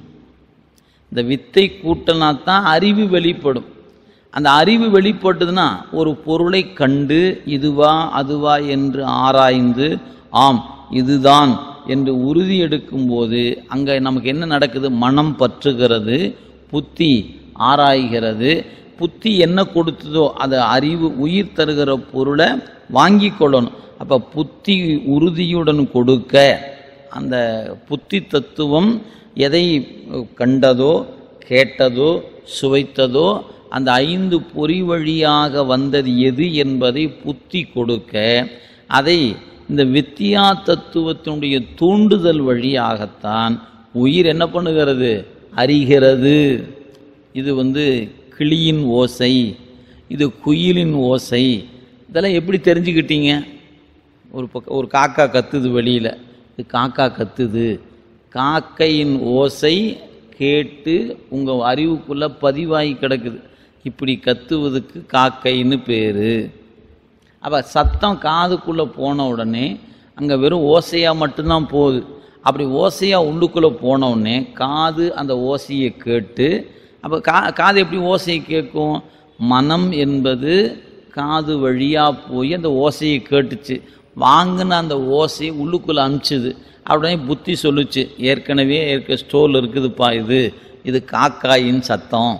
இந்த வித்தை கூட்டினா தான் அறிவு வெளிப்படும் அந்த அறிவு வெளிப்பட்டதுன்னா ஒரு பொருளை கண்டு இதுவா அதுவா என்று ஆராய்ந்து ஆம் இதுதான் என்று உறுதி எடுக்கும்போது அங்கே நமக்கு என்ன நடக்குது மனம் பற்றுகிறது புத்தி ஆராய்கிறது புத்தி என்ன கொடுத்ததோ அதை அறிவு உயிர் தருகிற பொருளை வாங்கி கொள்ளணும் அப்போ புத்தி உறுதியுடன் கொடுக்க அந்த புத்தி தத்துவம் எதை கண்டதோ கேட்டதோ சுவைத்ததோ அந்த ஐந்து பொறி வழியாக வந்தது எது என்பதை புத்தி கொடுக்க அதை இந்த வித்தியா தத்துவத்தினுடைய தூண்டுதல் வழியாகத்தான் உயிர் என்ன பண்ணுகிறது அறிகிறது இது வந்து கிளியின் ஓசை இது குயிலின் ஓசை இதெல்லாம் எப்படி தெரிஞ்சுக்கிட்டீங்க ஒரு பக்கம் ஒரு காக்கா கத்துது வெளியில் இது காக்கா கத்துது காக்கையின் ஓசை கேட்டு உங்கள் அறிவுக்குள்ளே பதிவாகி கிடக்குது இப்படி கத்துவதுக்கு காக்கைன்னு பேர் அப்போ சத்தம் காதுக்குள்ளே போன உடனே அங்கே வெறும் ஓசையாக மட்டும்தான் போகுது அப்படி ஓசையாக உள்ளுக்குள்ளே போன உடனே காது அந்த ஓசையை கேட்டு அப்போ கா காது எப்படி ஓசையை கேட்கும் மனம் என்பது காது வழியாக போய் அந்த ஓசையை கேட்டுச்சு வாங்கின அந்த ஓசையை உள்ளுக்குள்ளே அனுப்பிச்சுது உடனே புத்தி சொல்லுச்சு ஏற்கனவே இருக்க ஸ்டோல் இருக்குதுப்பா இது இது காக்காயின் சத்தம்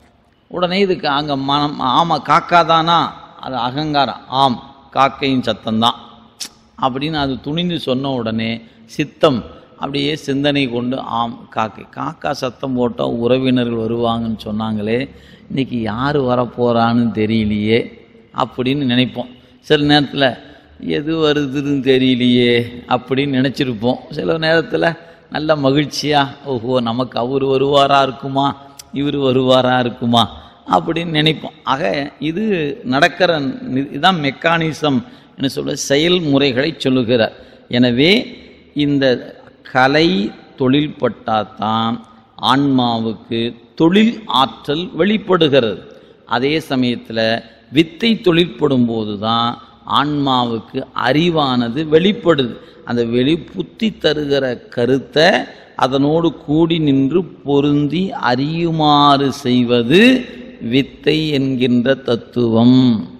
உடனே இதுக்கு அங்கே மனம் ஆமாம் காக்கா தானா அது அகங்காரம் ஆம் காக்கையின் சத்தம்தான் அப்படின்னு அது துணிந்து சொன்ன உடனே சித்தம் அப்படியே சிந்தனை கொண்டு ஆம் காக்கை காக்கா சத்தம் போட்டால் உறவினர்கள் வருவாங்கன்னு சொன்னாங்களே இன்னைக்கு யார் வரப்போகிறான்னு தெரியலையே அப்படின்னு நினைப்போம் சில நேரத்தில் எது வருதுன்னு தெரியலையே அப்படின்னு நினச்சிருப்போம் சில நேரத்தில் நல்ல மகிழ்ச்சியாக ஓஹோ நமக்கு அவர் வருவாரா இருக்குமா இவர் வருவாரா இருக்குமா அப்படின்னு நினைப்போம் ஆக இது நடக்கிற நி- இதான் மெக்கானிசம் என்று சொல்ல செயல்முறைகளை சொல்லுகிறார் எனவே இந்த கலை தொழில் பட்டாதான் ஆன்மாவுக்கு தொழில் ஆற்றல் வெளிப்படுகிறது அதே சமயத்தில் வித்தை தொழிற்படும் போது தான் ஆன்மாவுக்கு அறிவானது வெளிப்படுது அந்த வெளி புத்தி தருகிற கருத்தை அதனோடு கூடி நின்று பொருந்தி அறியுமாறு செய்வது வித்தை என்கின்ற தத்துவம்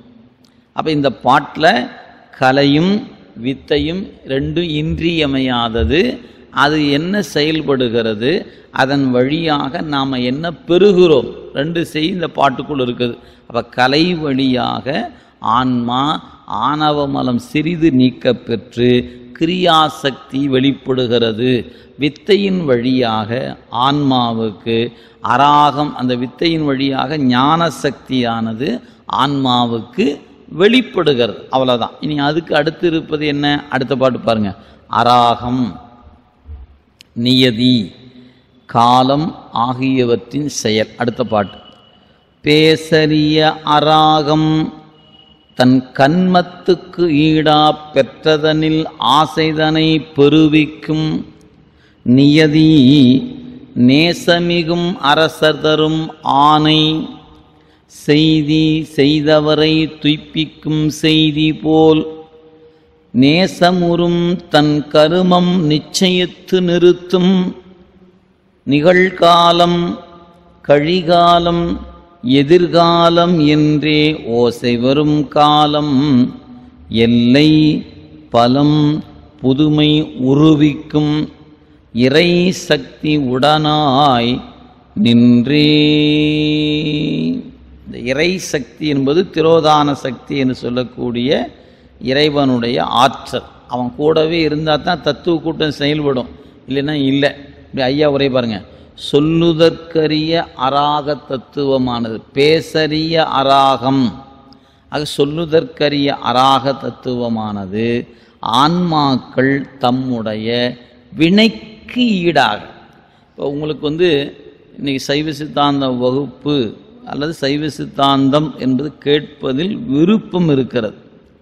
அப்போ இந்த பாட்டில் கலையும் வித்தையும் ரெண்டும் இன்றியமையாதது அது என்ன செயல்படுகிறது அதன் வழியாக நாம் என்ன பெறுகிறோம் ரெண்டு செய் இந்த பாட்டுக்குள் இருக்குது அப்போ கலை வழியாக ஆன்மா ஆணவ மலம் சிறிது நீக்கப் பெற்று கிரியாசக்தி வெளிப்படுகிறது வித்தையின் வழியாக ஆன்மாவுக்கு அராகம் அந்த வித்தையின் வழியாக ஞான சக்தியானது ஆன்மாவுக்கு வெளிப்படுகிறது அவ்வளோதான் இனி அதுக்கு அடுத்து இருப்பது என்ன அடுத்த பாட்டு பாருங்க அராகம் நியதி காலம் ஆகியவற்றின் செயல் அடுத்த பாட்டு பேசரிய அராகம் தன் கன்மத்துக்கு ஈடா பெற்றதனில் ஆசைதனை பெருவிக்கும் நியதி நேசமிகும் அரசர் தரும் ஆணை செய்தி செய்தவரை துய்ப்பிக்கும் செய்தி போல் நேசமுறும் தன் கருமம் நிச்சயித்து நிறுத்தும் நிகழ்காலம் கழிகாலம் எதிர்காலம் என்றே ஓசை வரும் காலம் எல்லை பலம் புதுமை உருவிக்கும் இறை சக்தி உடனாய் நின்றே இந்த இறை சக்தி என்பது திரோதான சக்தி என்று சொல்லக்கூடிய இறைவனுடைய ஆற்றல் அவன் கூடவே இருந்தால் தான் தத்துவ கூட்டம் செயல்படும் இல்லைன்னா இல்லை இப்படி ஐயா உரை பாருங்க சொல்லுதற்கரிய அராக தத்துவமானது பேசரிய அராகம் ஆக சொல்லுதற்கரிய அராக தத்துவமானது ஆன்மாக்கள் தம்முடைய வினைக்கு ஈடாக இப்போ உங்களுக்கு வந்து இன்னைக்கு சைவ சித்தாந்த வகுப்பு அல்லது சைவ சித்தாந்தம் என்பது கேட்பதில் விருப்பம் இருக்கிறது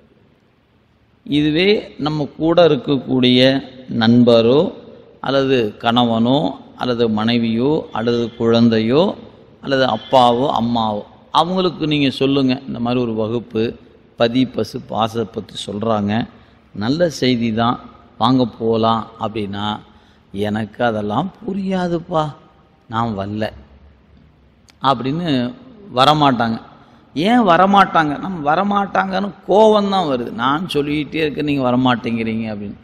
இதுவே நம்ம கூட இருக்கக்கூடிய நண்பரோ அல்லது கணவனோ அல்லது மனைவியோ அல்லது குழந்தையோ அல்லது அப்பாவோ அம்மாவோ அவங்களுக்கு நீங்கள் சொல்லுங்கள் இந்த மாதிரி ஒரு வகுப்பு பதி பசு பாச பற்றி சொல்கிறாங்க நல்ல செய்தி தான் வாங்க போகலாம் அப்படின்னா எனக்கு அதெல்லாம் புரியாதுப்பா நான் வரல அப்படின்னு வரமாட்டாங்க ஏன் வரமாட்டாங்க நம்ம வரமாட்டாங்கன்னு கோவம் தான் வருது நான் சொல்லிக்கிட்டே இருக்கேன் நீங்கள் வரமாட்டேங்கிறீங்க அப்படின்னு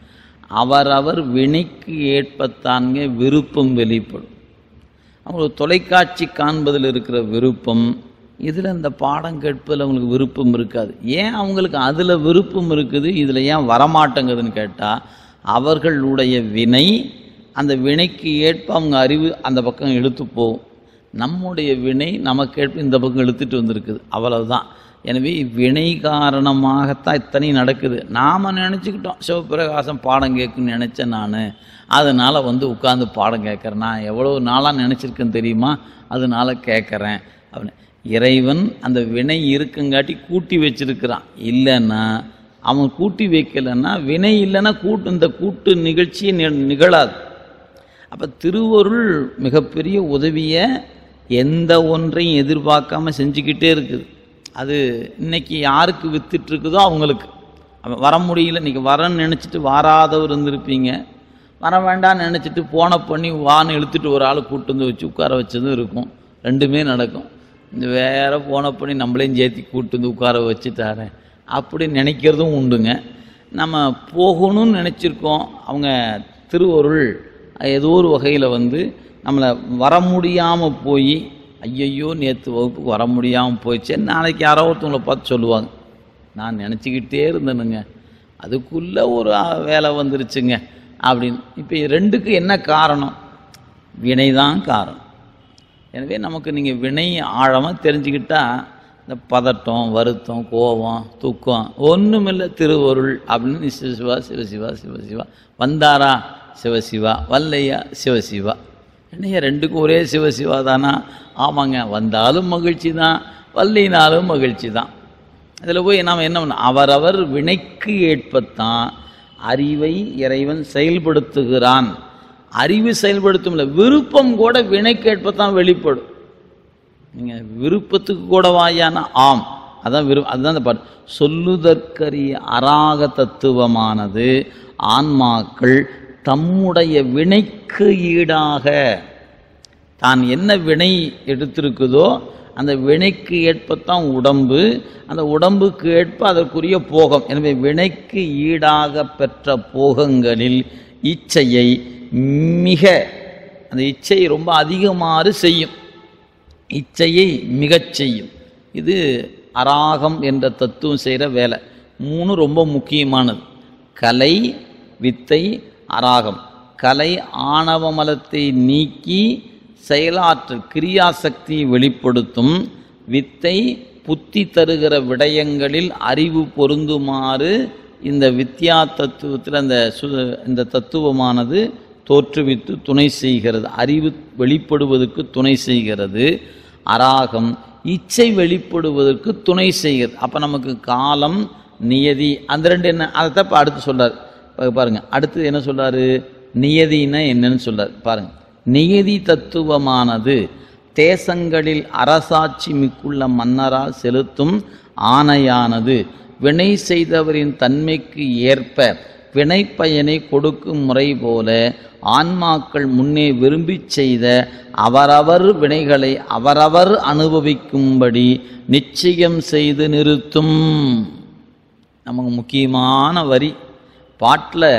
அவரவர் வினைக்கு ஏற்பத்தான்ங்க விருப்பம் வெளிப்படும் அவங்களுக்கு தொலைக்காட்சி காண்பதில் இருக்கிற விருப்பம் இதில் இந்த பாடம் கேட்பதில் அவங்களுக்கு விருப்பம் இருக்காது ஏன் அவங்களுக்கு அதில் விருப்பம் இருக்குது இதில் ஏன் வரமாட்டேங்குதுன்னு கேட்டால் அவர்களுடைய வினை அந்த வினைக்கு ஏற்ப அவங்க அறிவு அந்த பக்கம் இழுத்து போகும் நம்முடைய வினை நமக்கு ஏற்ப இந்த பக்கம் இழுத்துட்டு வந்திருக்குது அவ்வளவுதான் எனவே வினை காரணமாகத்தான் இத்தனையும் நடக்குது நாம் நினச்சிக்கிட்டோம் சிவபிரகாசம் பாடம் கேட்குன்னு நினச்சேன் நான் அதனால் வந்து உட்காந்து பாடம் கேட்குறேன் நான் எவ்வளோ நாளாக நினச்சிருக்கேன் தெரியுமா அதனால கேட்குறேன் அப்படின்னு இறைவன் அந்த வினை இருக்குங்காட்டி கூட்டி வச்சிருக்கிறான் இல்லைன்னா அவன் கூட்டி வைக்கலைன்னா வினை இல்லைன்னா கூட்டு இந்த கூட்டு நிகழ்ச்சியே நி- நிகழாது அப்போ திருவருள் மிகப்பெரிய உதவியை எந்த ஒன்றையும் எதிர்பார்க்காம செஞ்சுக்கிட்டே இருக்குது அது இன்னைக்கு யாருக்கு வித்துட்டு இருக்குதோ அவங்களுக்கு அவன் வர முடியல இன்னைக்கு வரேன்னு நினச்சிட்டு வாராதவர் இருந்திருப்பீங்க வர வேண்டாம்னு நினச்சிட்டு போன பண்ணி வான்னு இழுத்துட்டு ஒரு ஆள் கூட்டு வந்து வச்சு உட்கார வச்சதும் இருக்கும் ரெண்டுமே நடக்கும் இந்த வேற போன பண்ணி நம்மளையும் சேர்த்தி கூட்டு வந்து உட்கார வச்சுட்டாரேன் அப்படி நினைக்கிறதும் உண்டுங்க நம்ம போகணும்னு நினச்சிருக்கோம் அவங்க திருவருள் ஏதோ ஒரு வகையில் வந்து நம்மளை வர முடியாமல் போய் ஐயையோ நேற்று வகுப்புக்கு வர முடியாமல் போயிடுச்சு நாளைக்கு யாரோ ஒருத்தவங்களை பார்த்து சொல்லுவாங்க நான் நினச்சிக்கிட்டே இருந்தேனுங்க அதுக்குள்ளே ஒரு ஆ, வேலை வந்துருச்சுங்க அப்படின்னு இப்போ ரெண்டுக்கு என்ன காரணம் வினை தான் காரணம் எனவே நமக்கு நீங்கள் வினை ஆழமாக தெரிஞ்சுக்கிட்டா இந்த பதட்டம் வருத்தம் கோபம் துக்கம் ஒன்றுமில்லை திருவருள் அப்படின்னு நீ சிவசிவா சிவசிவா சிவசிவா வந்தாரா சிவசிவா வல்லையா சிவசிவா என்னையா ரெண்டுக்கும் ஒரே சிவசிவா தானா ஆமாங்க வந்தாலும் மகிழ்ச்சி தான் வல்லினாலும் மகிழ்ச்சி தான் அதில் போய் நாம் என்ன பண்ண அவரவர் வினைக்கு ஏற்பத்தான் அறிவை இறைவன் செயல்படுத்துகிறான் அறிவு செயல்படுத்தும் இல்லை விருப்பம் கூட வினைக்கு ஏற்பத்தான் வெளிப்படும் நீங்கள் விருப்பத்துக்கு கூட வாயானா ஆம் அதான் விரு அதுதான் இந்த பாட்டு சொல்லுதற்கரிய அராக தத்துவமானது ஆன்மாக்கள் தம்முடைய வினைக்கு ஈடாக தான் என்ன வினை எடுத்திருக்குதோ அந்த வினைக்கு ஏற்பத்தான் உடம்பு அந்த உடம்புக்கு ஏற்ப அதற்குரிய போகம் எனவே வினைக்கு ஈடாக பெற்ற போகங்களில் இச்சையை மிக அந்த இச்சை ரொம்ப அதிகமாறு செய்யும் இச்சையை மிகச் செய்யும் இது அராகம் என்ற தத்துவம் செய்கிற வேலை மூணு ரொம்ப முக்கியமானது கலை வித்தை அராகம் கலை ஆணவ மலத்தை நீக்கி செயலாற்றல் கிரியாசக்தியை வெளிப்படுத்தும் வித்தை புத்தி தருகிற விடயங்களில் அறிவு பொருந்துமாறு இந்த வித்யா தத்துவத்தில் அந்த சு இந்த தத்துவமானது தோற்றுவித்து துணை செய்கிறது அறிவு வெளிப்படுவதற்கு துணை செய்கிறது அராகம் இச்சை வெளிப்படுவதற்கு துணை செய்கிறது அப்போ நமக்கு காலம் நியதி அந்த ரெண்டு என்ன அதை தான் இப்போ அடுத்து சொல்றாரு இப்ப பாருங்க அடுத்து என்ன சொல்றாரு நியதினா என்னன்னு சொல்றாரு பாருங்க நியதி தத்துவமானது தேசங்களில் அரசாட்சி மிக்குள்ள மன்னரால் செலுத்தும் ஆணையானது வினை செய்தவரின் தன்மைக்கு ஏற்ப வினைப்பயனை கொடுக்கும் முறை போல ஆன்மாக்கள் முன்னே விரும்பிச் செய்த அவரவர் வினைகளை அவரவர் அனுபவிக்கும்படி நிச்சயம் செய்து நிறுத்தும் நமக்கு முக்கியமான வரி பாட்டில்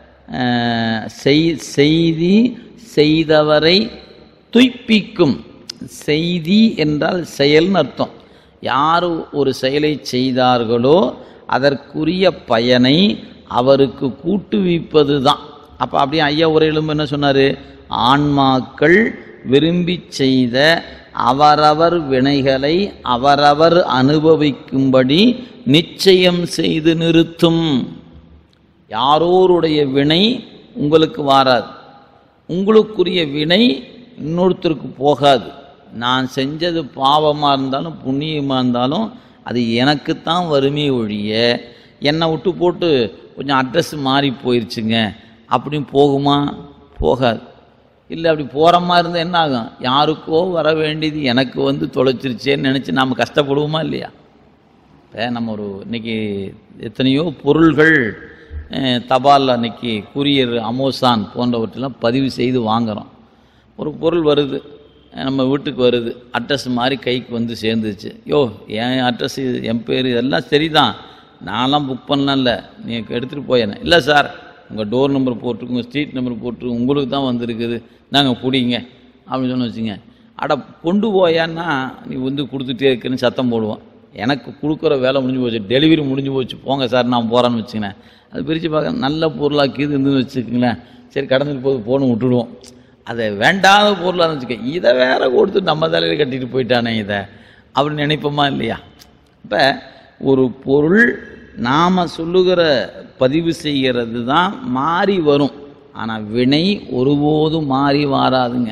செய் செய்தி செய்தவரை துய்ப்பிக்கும் செய்தி என்றால் செயல்னு அர்த்தம் யார் ஒரு செயலை செய்தார்களோ அதற்குரிய பயனை அவருக்கு கூட்டுவிப்பது தான் அப்போ அப்படியே ஐயா உரையிலும் என்ன சொன்னார் ஆன்மாக்கள் விரும்பி செய்த அவரவர் வினைகளை அவரவர் அனுபவிக்கும்படி நிச்சயம் செய்து நிறுத்தும் யாரோருடைய வினை உங்களுக்கு வாராது உங்களுக்குரிய வினை இன்னொருத்தருக்கு போகாது நான் செஞ்சது பாவமாக இருந்தாலும் புண்ணியமாக இருந்தாலும் அது எனக்குத்தான் வருமே ஒழிய என்னை விட்டு போட்டு கொஞ்சம் அட்ரஸ் மாறி போயிருச்சுங்க அப்படின்னு போகுமா போகாது இல்லை அப்படி போகிற மாதிரி இருந்தால் என்ன ஆகும் யாருக்கோ வர வேண்டியது எனக்கு வந்து தொலைச்சிருச்சேன்னு நினச்சி நாம் கஷ்டப்படுவோமா இல்லையா இப்போ நம்ம ஒரு இன்னைக்கு எத்தனையோ பொருள்கள் அஹ், தபால் அன்னைக்கு குரியர் அமோசான் போன்றவற்றெல்லாம் பதிவு செய்து வாங்குகிறோம் ஒரு பொருள் வருது நம்ம வீட்டுக்கு வருது அட்ரஸ் மாதிரி கைக்கு வந்து சேர்ந்துச்சு யோ என் அட்ரஸ் என் பேர் இதெல்லாம் சரிதான் நான்லாம் புக் பண்ணலாம்ல நீ எடுத்துகிட்டு போயேன் இல்லை சார் உங்கள் டோர் நம்பர் போட்டு உங்கள் ஸ்ட்ரீட் நம்பர் போட்டு உங்களுக்கு தான் வந்திருக்குது நாங்கள் பிடிங்க அப்படின்னு சொன்ன வச்சுங்க அட கொண்டு போயான்னா நீ வந்து கொடுத்துட்டே இருக்குன்னு சத்தம் போடுவோம் எனக்கு கொடுக்குற வேலை முடிஞ்சு போச்சு டெலிவரி முடிஞ்சு போச்சு போங்க சார் நான் போகிறேன்னு வச்சுங்களேன் அது பிரித்து பார்க்க நல்ல பொருளாக்கி இருந்துன்னு வச்சுக்கோங்களேன் சரி கடந்துட்டு போது போன்னு விட்டுடுவோம் அதை வேண்டாத பொருளாக வச்சுக்க இதை வேற கொடுத்து நம்ம தலையில் கட்டிட்டு போயிட்டானே இதை அப்படின்னு நினைப்போமா இல்லையா இப்போ ஒரு பொருள் நாம் சொல்லுகிற பதிவு செய்கிறது தான் மாறி வரும் ஆனால் வினை ஒருபோதும் மாறி வாராதுங்க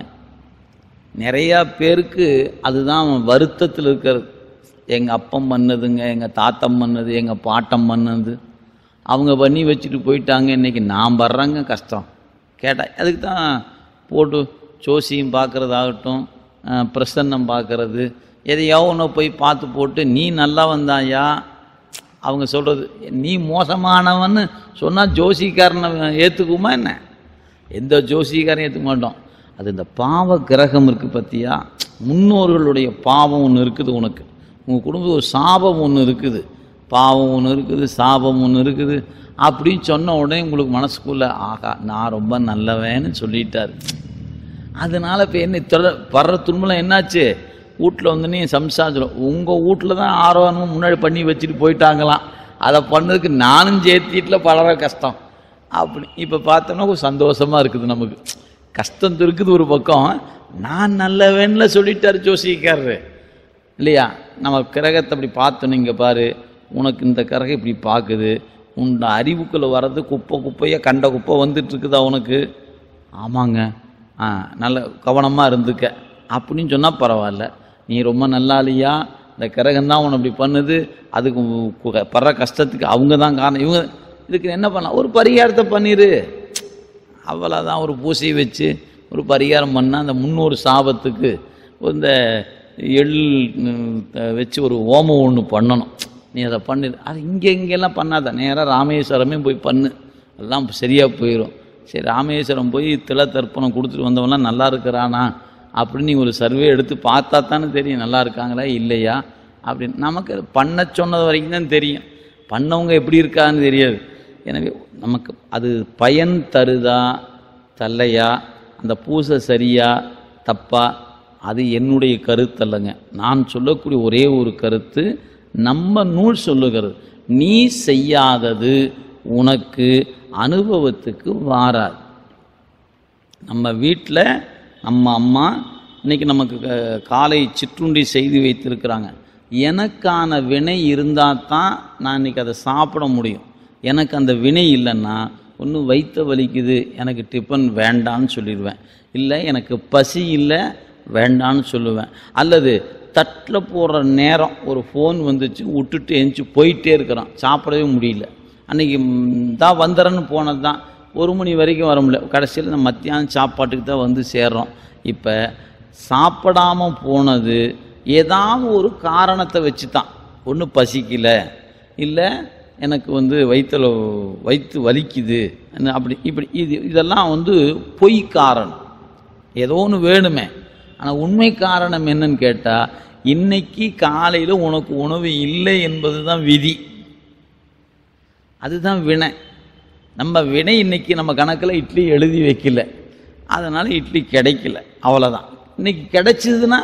நிறையா பேருக்கு அதுதான் வருத்தத்தில் இருக்கிறது எங்கள் அப்பம் பண்ணதுங்க எங்கள் தாத்தம் பண்ணது எங்கள் பாட்டம் பண்ணது அவங்க பண்ணி வச்சுட்டு போயிட்டாங்க இன்னைக்கு நான் வர்றேங்க கஷ்டம் கேட்டேன் அதுக்கு தான் போட்டு ஜோசியம் பார்க்குறதாகட்டும் பிரசன்னம் பார்க்கறது எதையோ ஒன்று போய் பார்த்து போட்டு நீ நல்லா வந்தாயா அவங்க சொல்கிறது நீ மோசமானவன்னு சொன்னால் ஜோசிக்காரனை ஏற்றுக்குமா என்ன எந்த ஜோசிக்காரையும் ஏற்றுக்க மாட்டோம் அது இந்த பாவ கிரகம் இருக்குது பார்த்தியா முன்னோர்களுடைய பாவம் ஒன்று இருக்குது உனக்கு உங்கள் குடும்பம் ஒரு சாபம் ஒன்று இருக்குது பாவம் ஒன்று இருக்குது சாபம் ஒன்று இருக்குது அப்படின்னு சொன்ன உடனே உங்களுக்கு மனசுக்குள்ள ஆகா நான் ரொம்ப நல்லவேன்னு சொல்லிட்டாரு அதனால இப்போ என்ன தொலை வர்ற துன்பலம் என்னாச்சு வீட்டில் வந்து நீ சம்சாரம் உங்கள் வீட்டில் தான் ஆரோகணமும் முன்னாடி பண்ணி வச்சுட்டு போயிட்டாங்களாம் அதை பண்ணதுக்கு நானும் சேர்த்திட்டில் பலர கஷ்டம் அப்படி இப்போ பார்த்தோம்னா ஒரு சந்தோஷமாக இருக்குது நமக்கு கஷ்டம் இருக்குது ஒரு பக்கம் நான் நல்லவேன்ல சொல்லிட்டாரு ஜோசிக்காரரு இல்லையா நம்ம கிரகத்தை அப்படி பார்த்தோன்னு இங்கே பாரு உனக்கு இந்த கிரகம் இப்படி பார்க்குது உன் அறிவுக்குள்ளே வர்றது குப்பை குப்பையாக கண்ட குப்பை வந்துட்டு இருக்குதா உனக்கு ஆமாங்க ஆ நல்ல கவனமாக இருந்துக்க அப்படின்னு சொன்னால் பரவாயில்ல நீ ரொம்ப நல்லா இல்லையா இந்த கிரகம் தான் உன்னை அப்படி பண்ணுது அதுக்கு உ- கு- படுற கஷ்டத்துக்கு அவங்க தான் காரணம் இவங்க இதுக்கு என்ன பண்ணலாம் ஒரு பரிகாரத்தை பண்ணிடு அவ்வளோதான் ஒரு பூசை வச்சு ஒரு பரிகாரம் பண்ணால் அந்த முன்னோரு சாபத்துக்கு இந்த எள் ம், த- வச்சு ஒரு ஓமம் ஒன்று பண்ணணும் நீ அதை பண்ணிடு அது இங்கே இங்கெல்லாம் பண்ணாத நேராக ராமேஸ்வரமே போய் பண்ணு எல்லாம் சரியாக போயிடும் சரி ராமேஸ்வரம் போய் தில தர்ப்பணம் கொடுத்துட்டு வந்தவன்லாம் நல்லா இருக்கிறானா அப்படின்னு நீ ஒரு சர்வே எடுத்து பார்த்தா தானே தெரியும் நல்லா இருக்காங்களா இல்லையா அப்படின்னு நமக்கு அது பண்ண சொன்னது வரைக்கும் தான் தெரியும் பண்ணவங்க எப்படி இருக்கான்னு தெரியாது எனவே நமக்கு அது பயன் தருதா தல்லையா அந்த பூசை சரியா தப்பா அது என்னுடைய கருத்தல்லங்க நான் சொல்லக்கூடிய ஒரே ஒரு கருத்து நம்ம நூல் சொல்லுகிறது நீ செய்யாதது உனக்கு அனுபவத்துக்கு வாராது நம்ம வீட்டில் நம்ம அம்மா இன்னைக்கு நமக்கு க- காலை சிற்றுண்டி செய்து வைத்திருக்கிறாங்க எனக்கான வினை இருந்தால் தான் நான் இன்னைக்கு அதை சாப்பிட முடியும் எனக்கு அந்த வினை இல்லைன்னா ஒன்று வயிற்று வலிக்குது எனக்கு டிஃபன் வேண்டான்னு சொல்லிடுவேன் இல்லை எனக்கு பசி இல்லை வேண்டான்னு சொல்லுவேன் அல்லது தட்டில் போடுற நேரம் ஒரு ஃபோன் வந்துச்சு விட்டுட்டு எந்திச்சு போயிட்டே இருக்கிறான் சாப்பிடவே முடியல அன்னைக்கு ம், தான் வந்துடுறேன்னு போனது தான் ஒரு மணி வரைக்கும் வர முடியல கடைசியில் இந்த மத்தியானம் சாப்பாட்டுக்கு தான் வந்து சேர்றோம் இப்போ சாப்பிடாம போனது ஏதாவது ஒரு காரணத்தை வச்சு தான் ஒன்று பசிக்கல இல்லை எனக்கு வந்து வயிற்றுல வயிற்று வலிக்குது என்ன அப்படி இப்படி இது இதெல்லாம் வந்து பொய் காரணம் ஏதோ ஒன்று வேணுமே ஆனால் உண்மை காரணம் என்னன்னு கேட்டால் இன்னைக்கு காலையில் உனக்கு உணவு இல்லை என்பது தான் விதி அதுதான் வினை நம்ம வினை இன்னைக்கு நம்ம கணக்கில் இட்லி எழுதி வைக்கல அதனால் இட்லி கிடைக்கல அவ்வளோதான் இன்னைக்கு கிடைச்சதுன்னா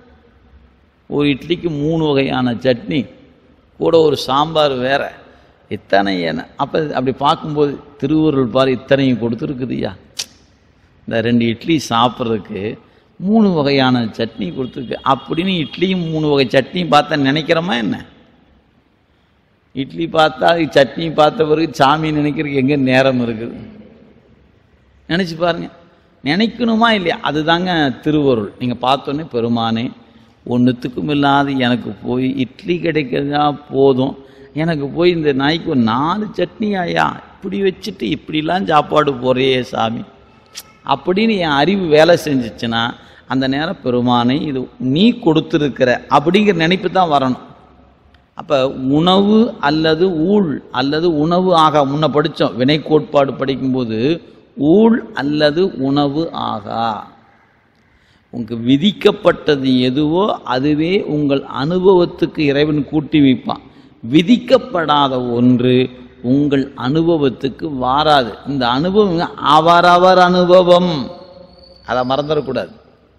ஒரு இட்லிக்கு மூணு வகையான சட்னி கூட ஒரு சாம்பார் வேற இத்தனை என்ன அப்போ அப்படி பார்க்கும்போது திருவருள் பாரு இத்தனையும் கொடுத்துருக்குதுயா இந்த ரெண்டு இட்லி சாப்பிட்றதுக்கு மூணு வகையான சட்னி கொடுத்துருக்கு அப்படின்னு இட்லியும் மூணு வகை சட்னியும் பார்த்தா நினைக்கிறோமா என்ன இட்லி பார்த்தா சட்னி பார்த்த பிறகு சாமி நினைக்கிறதுக்கு எங்கே நேரம் இருக்குது நினச்சி பாருங்க நினைக்கணுமா இல்லையா அதுதாங்க திருவருள் நீங்கள் பார்த்தோன்னே பெருமானே ஒன்றுத்துக்கும் இல்லாத எனக்கு போய் இட்லி கிடைக்கிறதா போதும் எனக்கு போய் இந்த நாய்க்கு ஒரு நாலு சட்னி ஆயா இப்படி வச்சுட்டு இப்படிலாம் சாப்பாடு போறியே சாமி அப்படின்னு என் அறிவு வேலை செஞ்சுச்சுன்னா அந்த நேரம் பெருமானை இது நீ கொடுத்துருக்கிற அப்படிங்கிற நினைப்பு தான் வரணும் அப்போ உணவு அல்லது ஊழ் அல்லது உணவு ஆகா முன்ன படித்தோம் வினை கோட்பாடு படிக்கும்போது ஊழ் அல்லது உணவு ஆகா உங்களுக்கு விதிக்கப்பட்டது எதுவோ அதுவே உங்கள் அனுபவத்துக்கு இறைவன் கூட்டி வைப்பான் விதிக்கப்படாத ஒன்று உங்கள் அனுபவத்துக்கு வாராது இந்த அனுபவம் அவரவர் அனுபவம் அதை மறந்துடக்கூடாது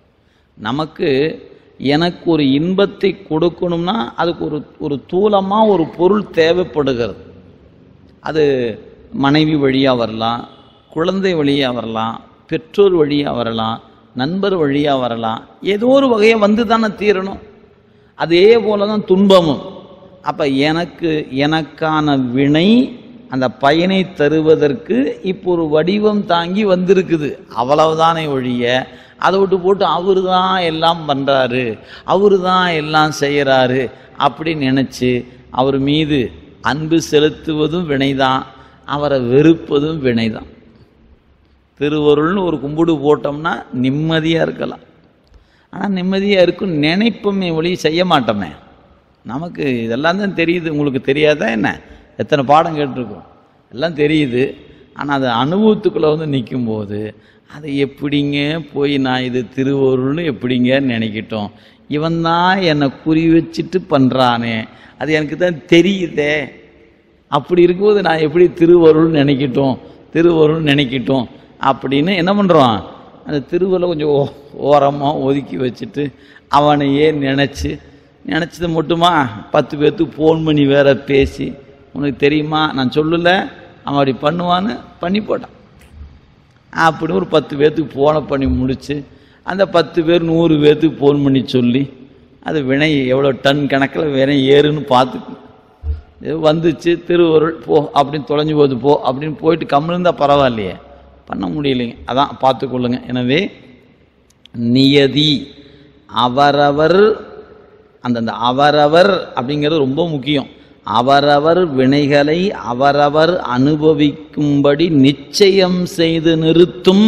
நமக்கு எனக்கு ஒரு இன்பத்தை கொடுக்கணும்னா அதுக்கு ஒரு ஒரு தூலமாக ஒரு பொருள் தேவைப்படுகிறது அது மனைவி வழியாக வரலாம் குழந்தை வழியாக வரலாம் பெற்றோர் வழியாக வரலாம் நண்பர் வழியாக வரலாம் ஏதோ ஒரு வகையை வந்து தானே தீரணும் அதே போல தான் துன்பமும் அப்போ எனக்கு எனக்கான வினை அந்த பயனை தருவதற்கு இப்போ ஒரு வடிவம் தாங்கி வந்திருக்குது அவ்வளவுதானே ஒழிய அதை விட்டு போட்டு அவரு தான் எல்லாம் பண்ணுறாரு அவரு தான் எல்லாம் செய்கிறாரு அப்படின்னு நினச்சி அவர் மீது அன்பு செலுத்துவதும் வினைதான் அவரை வெறுப்பதும் வினைதான் திருவருள்னு ஒரு கும்பிடு போட்டோம்னா நிம்மதியாக இருக்கலாம் ஆனால் நிம்மதியாக இருக்கும் நினைப்போமே ஒளி செய்ய மாட்டோமே நமக்கு இதெல்லாம் தான் தெரியுது உங்களுக்கு தெரியாதா என்ன எத்தனை பாடம் கேட்டிருக்கோம் எல்லாம் தெரியுது ஆனால் அது அனுபவத்துக்குள்ளே வந்து நிற்கும்போது அதை எப்படிங்க போய் நான் இது திருவருள்னு எப்படிங்க நினைக்கிட்டோம் இவன் தான் என்னை குறி வச்சுட்டு பண்ணுறானே அது எனக்கு தான் தெரியுதே அப்படி இருக்கும்போது நான் எப்படி திருவருள் நினைக்கிட்டோம் திருவருள் நினைக்கிட்டோம் அப்படின்னு என்ன பண்ணுறான் அந்த திருவருளை கொஞ்சம் ஓ ஓரமாக ஒதுக்கி வச்சுட்டு அவனையே நினச்சி நினச்சது மட்டுமா பத்து பேர்த்துக்கு ஃபோன் பண்ணி வேற பேசி உனக்கு தெரியுமா நான் சொல்லலை அவன் அப்படி பண்ணுவான்னு பண்ணி போட்டான் அப்படி ஒரு பத்து பேர்த்துக்கு ஃபோனை பண்ணி முடிச்சு அந்த பத்து பேர் நூறு பேர்த்துக்கு ஃபோன் பண்ணி சொல்லி அது வினை எவ்வளோ டன் கணக்கில் வினை ஏறுன்னு பார்த்துக்கணும் இது வந்துச்சு திருவருள் போ அப்படின்னு தொலைஞ்சு போகுது போ அப்படின்னு போயிட்டு கம்மல் இருந்தால் பரவாயில்லையே பண்ண முடியலைங்க அதான் பார்த்துக்கொள்ளுங்க எனவே நியதி அவரவர் அந்தந்த அவரவர் அப்படிங்கிறது ரொம்ப முக்கியம் அவரவர் வினைகளை அவரவர் அனுபவிக்கும்படி நிச்சயம் செய்து நிறுத்தும்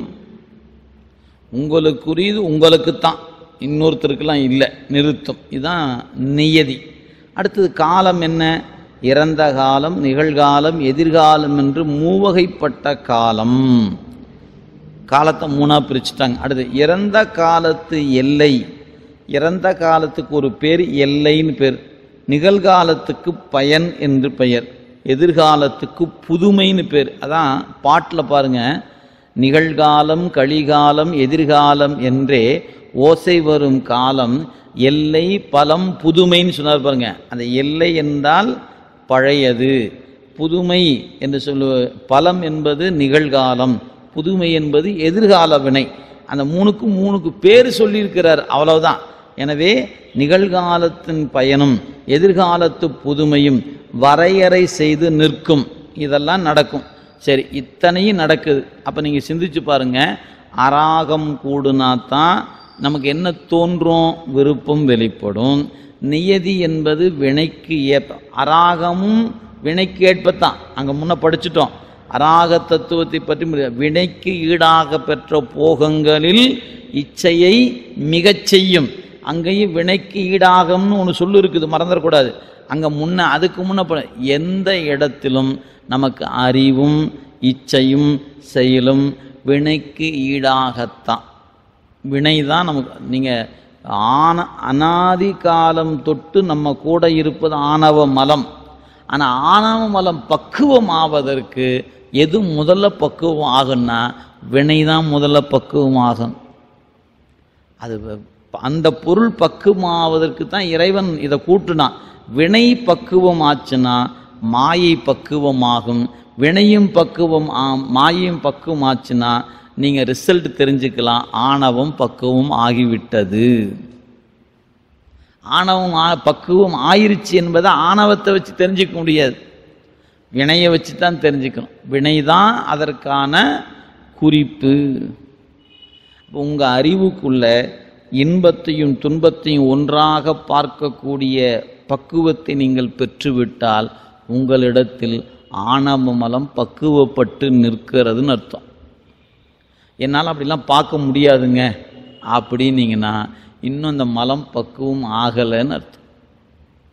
உங்களுக்குரியது உங்களுக்குத்தான் இன்னொருத்தருக்கெல்லாம் இல்லை நிறுத்தும் இதுதான் நியதி அடுத்தது காலம் என்ன இறந்த காலம் நிகழ்காலம் எதிர்காலம் என்று மூவகைப்பட்ட காலம் காலத்தை மூணாக பிரிச்சுட்டாங்க அடுத்து இறந்த காலத்து எல்லை இறந்த காலத்துக்கு ஒரு பேர் எல்லைன்னு பேர் நிகழ்காலத்துக்கு பயன் என்று பெயர் எதிர்காலத்துக்கு புதுமைன்னு பேர் அதான் பாட்டில் பாருங்க நிகழ்காலம் கழிகாலம் எதிர்காலம் என்றே ஓசை வரும் காலம் எல்லை பலம் புதுமைன்னு சொன்னார் பாருங்க அந்த எல்லை என்றால் பழையது புதுமை என்று சொல்லு பலம் என்பது நிகழ்காலம் புதுமை என்பது எதிர்கால வினை அந்த மூணுக்கு மூணுக்கு பேர் சொல்லியிருக்கிறார் அவ்வளவுதான் எனவே நிகழ்காலத்தின் பயனும் எதிர்காலத்து புதுமையும் வரையறை செய்து நிற்கும் இதெல்லாம் நடக்கும் சரி இத்தனையும் நடக்குது அப்போ நீங்கள் சிந்திச்சு பாருங்க அராகம் கூடுனா தான் நமக்கு என்ன தோன்றும் விருப்பம் வெளிப்படும் நியதி என்பது வினைக்கு ஏற்ப அராகமும் வினைக்கு ஏற்பத்தான் அங்கே முன்ன படிச்சிட்டோம் அராக தத்துவத்தை பற்றி முடியாது. வினைக்கு ஈடாக பெற்ற போகங்களில் இச்சையை மிகச் செய்யும் அங்கேயும் வினைக்கு ஈடாகம்னு ஒன்று சொல்லு இருக்குது மறந்துடக்கூடாது அங்கே முன்ன அதுக்கு முன்ன ப- எந்த இடத்திலும் நமக்கு அறிவும் இச்சையும் செயலும் வினைக்கு ஈடாகத்தான் வினை தான் நமக்கு நீங்கள் ஆன அனாதி காலம் தொட்டு நம்ம கூட இருப்பது ஆணவ மலம் ஆனால் ஆணவ மலம் பக்குவம் ஆவதற்கு எது முதல்ல பக்குவம் ஆகும்னா வினை தான் முதல்ல பக்குவம் ஆகும் அது வ- அந்த பொருள் பக்குவமாவதற்கு தான் இறைவன் இதை கூட்டுனான் வினை பக்குவம் ஆச்சுன்னா மாயை பக்குவமாகும் வினையும் பக்குவம் ஆ- மாயையும் பக்குவம் ஆச்சுன்னா நீங்கள் ரிசல்ட் தெரிஞ்சுக்கலாம் ஆணவம் பக்குவம் ஆகிவிட்டது ஆணவம் ஆ- பக்குவம் ஆயிருச்சு என்பதை ஆணவத்தை வச்சு தெரிஞ்சுக்க முடியாது வினையை வச்சு தான் தெரிஞ்சுக்கணும் வினை தான் அதற்கான குறிப்பு அப்போ உங்கள் அறிவுக்குள்ள இன்பத்தையும் துன்பத்தையும் ஒன்றாக பார்க்கக்கூடிய பக்குவத்தை நீங்கள் பெற்றுவிட்டால் உங்களிடத்தில் ஆணவ மலம் பக்குவப்பட்டு நிற்கிறதுன்னு அர்த்தம் என்னால் அப்படிலாம் பார்க்க முடியாதுங்க அப்படின்னீங்கன்னா இன்னும் இந்த மலம் பக்குவம் ஆகலைன்னு அர்த்தம்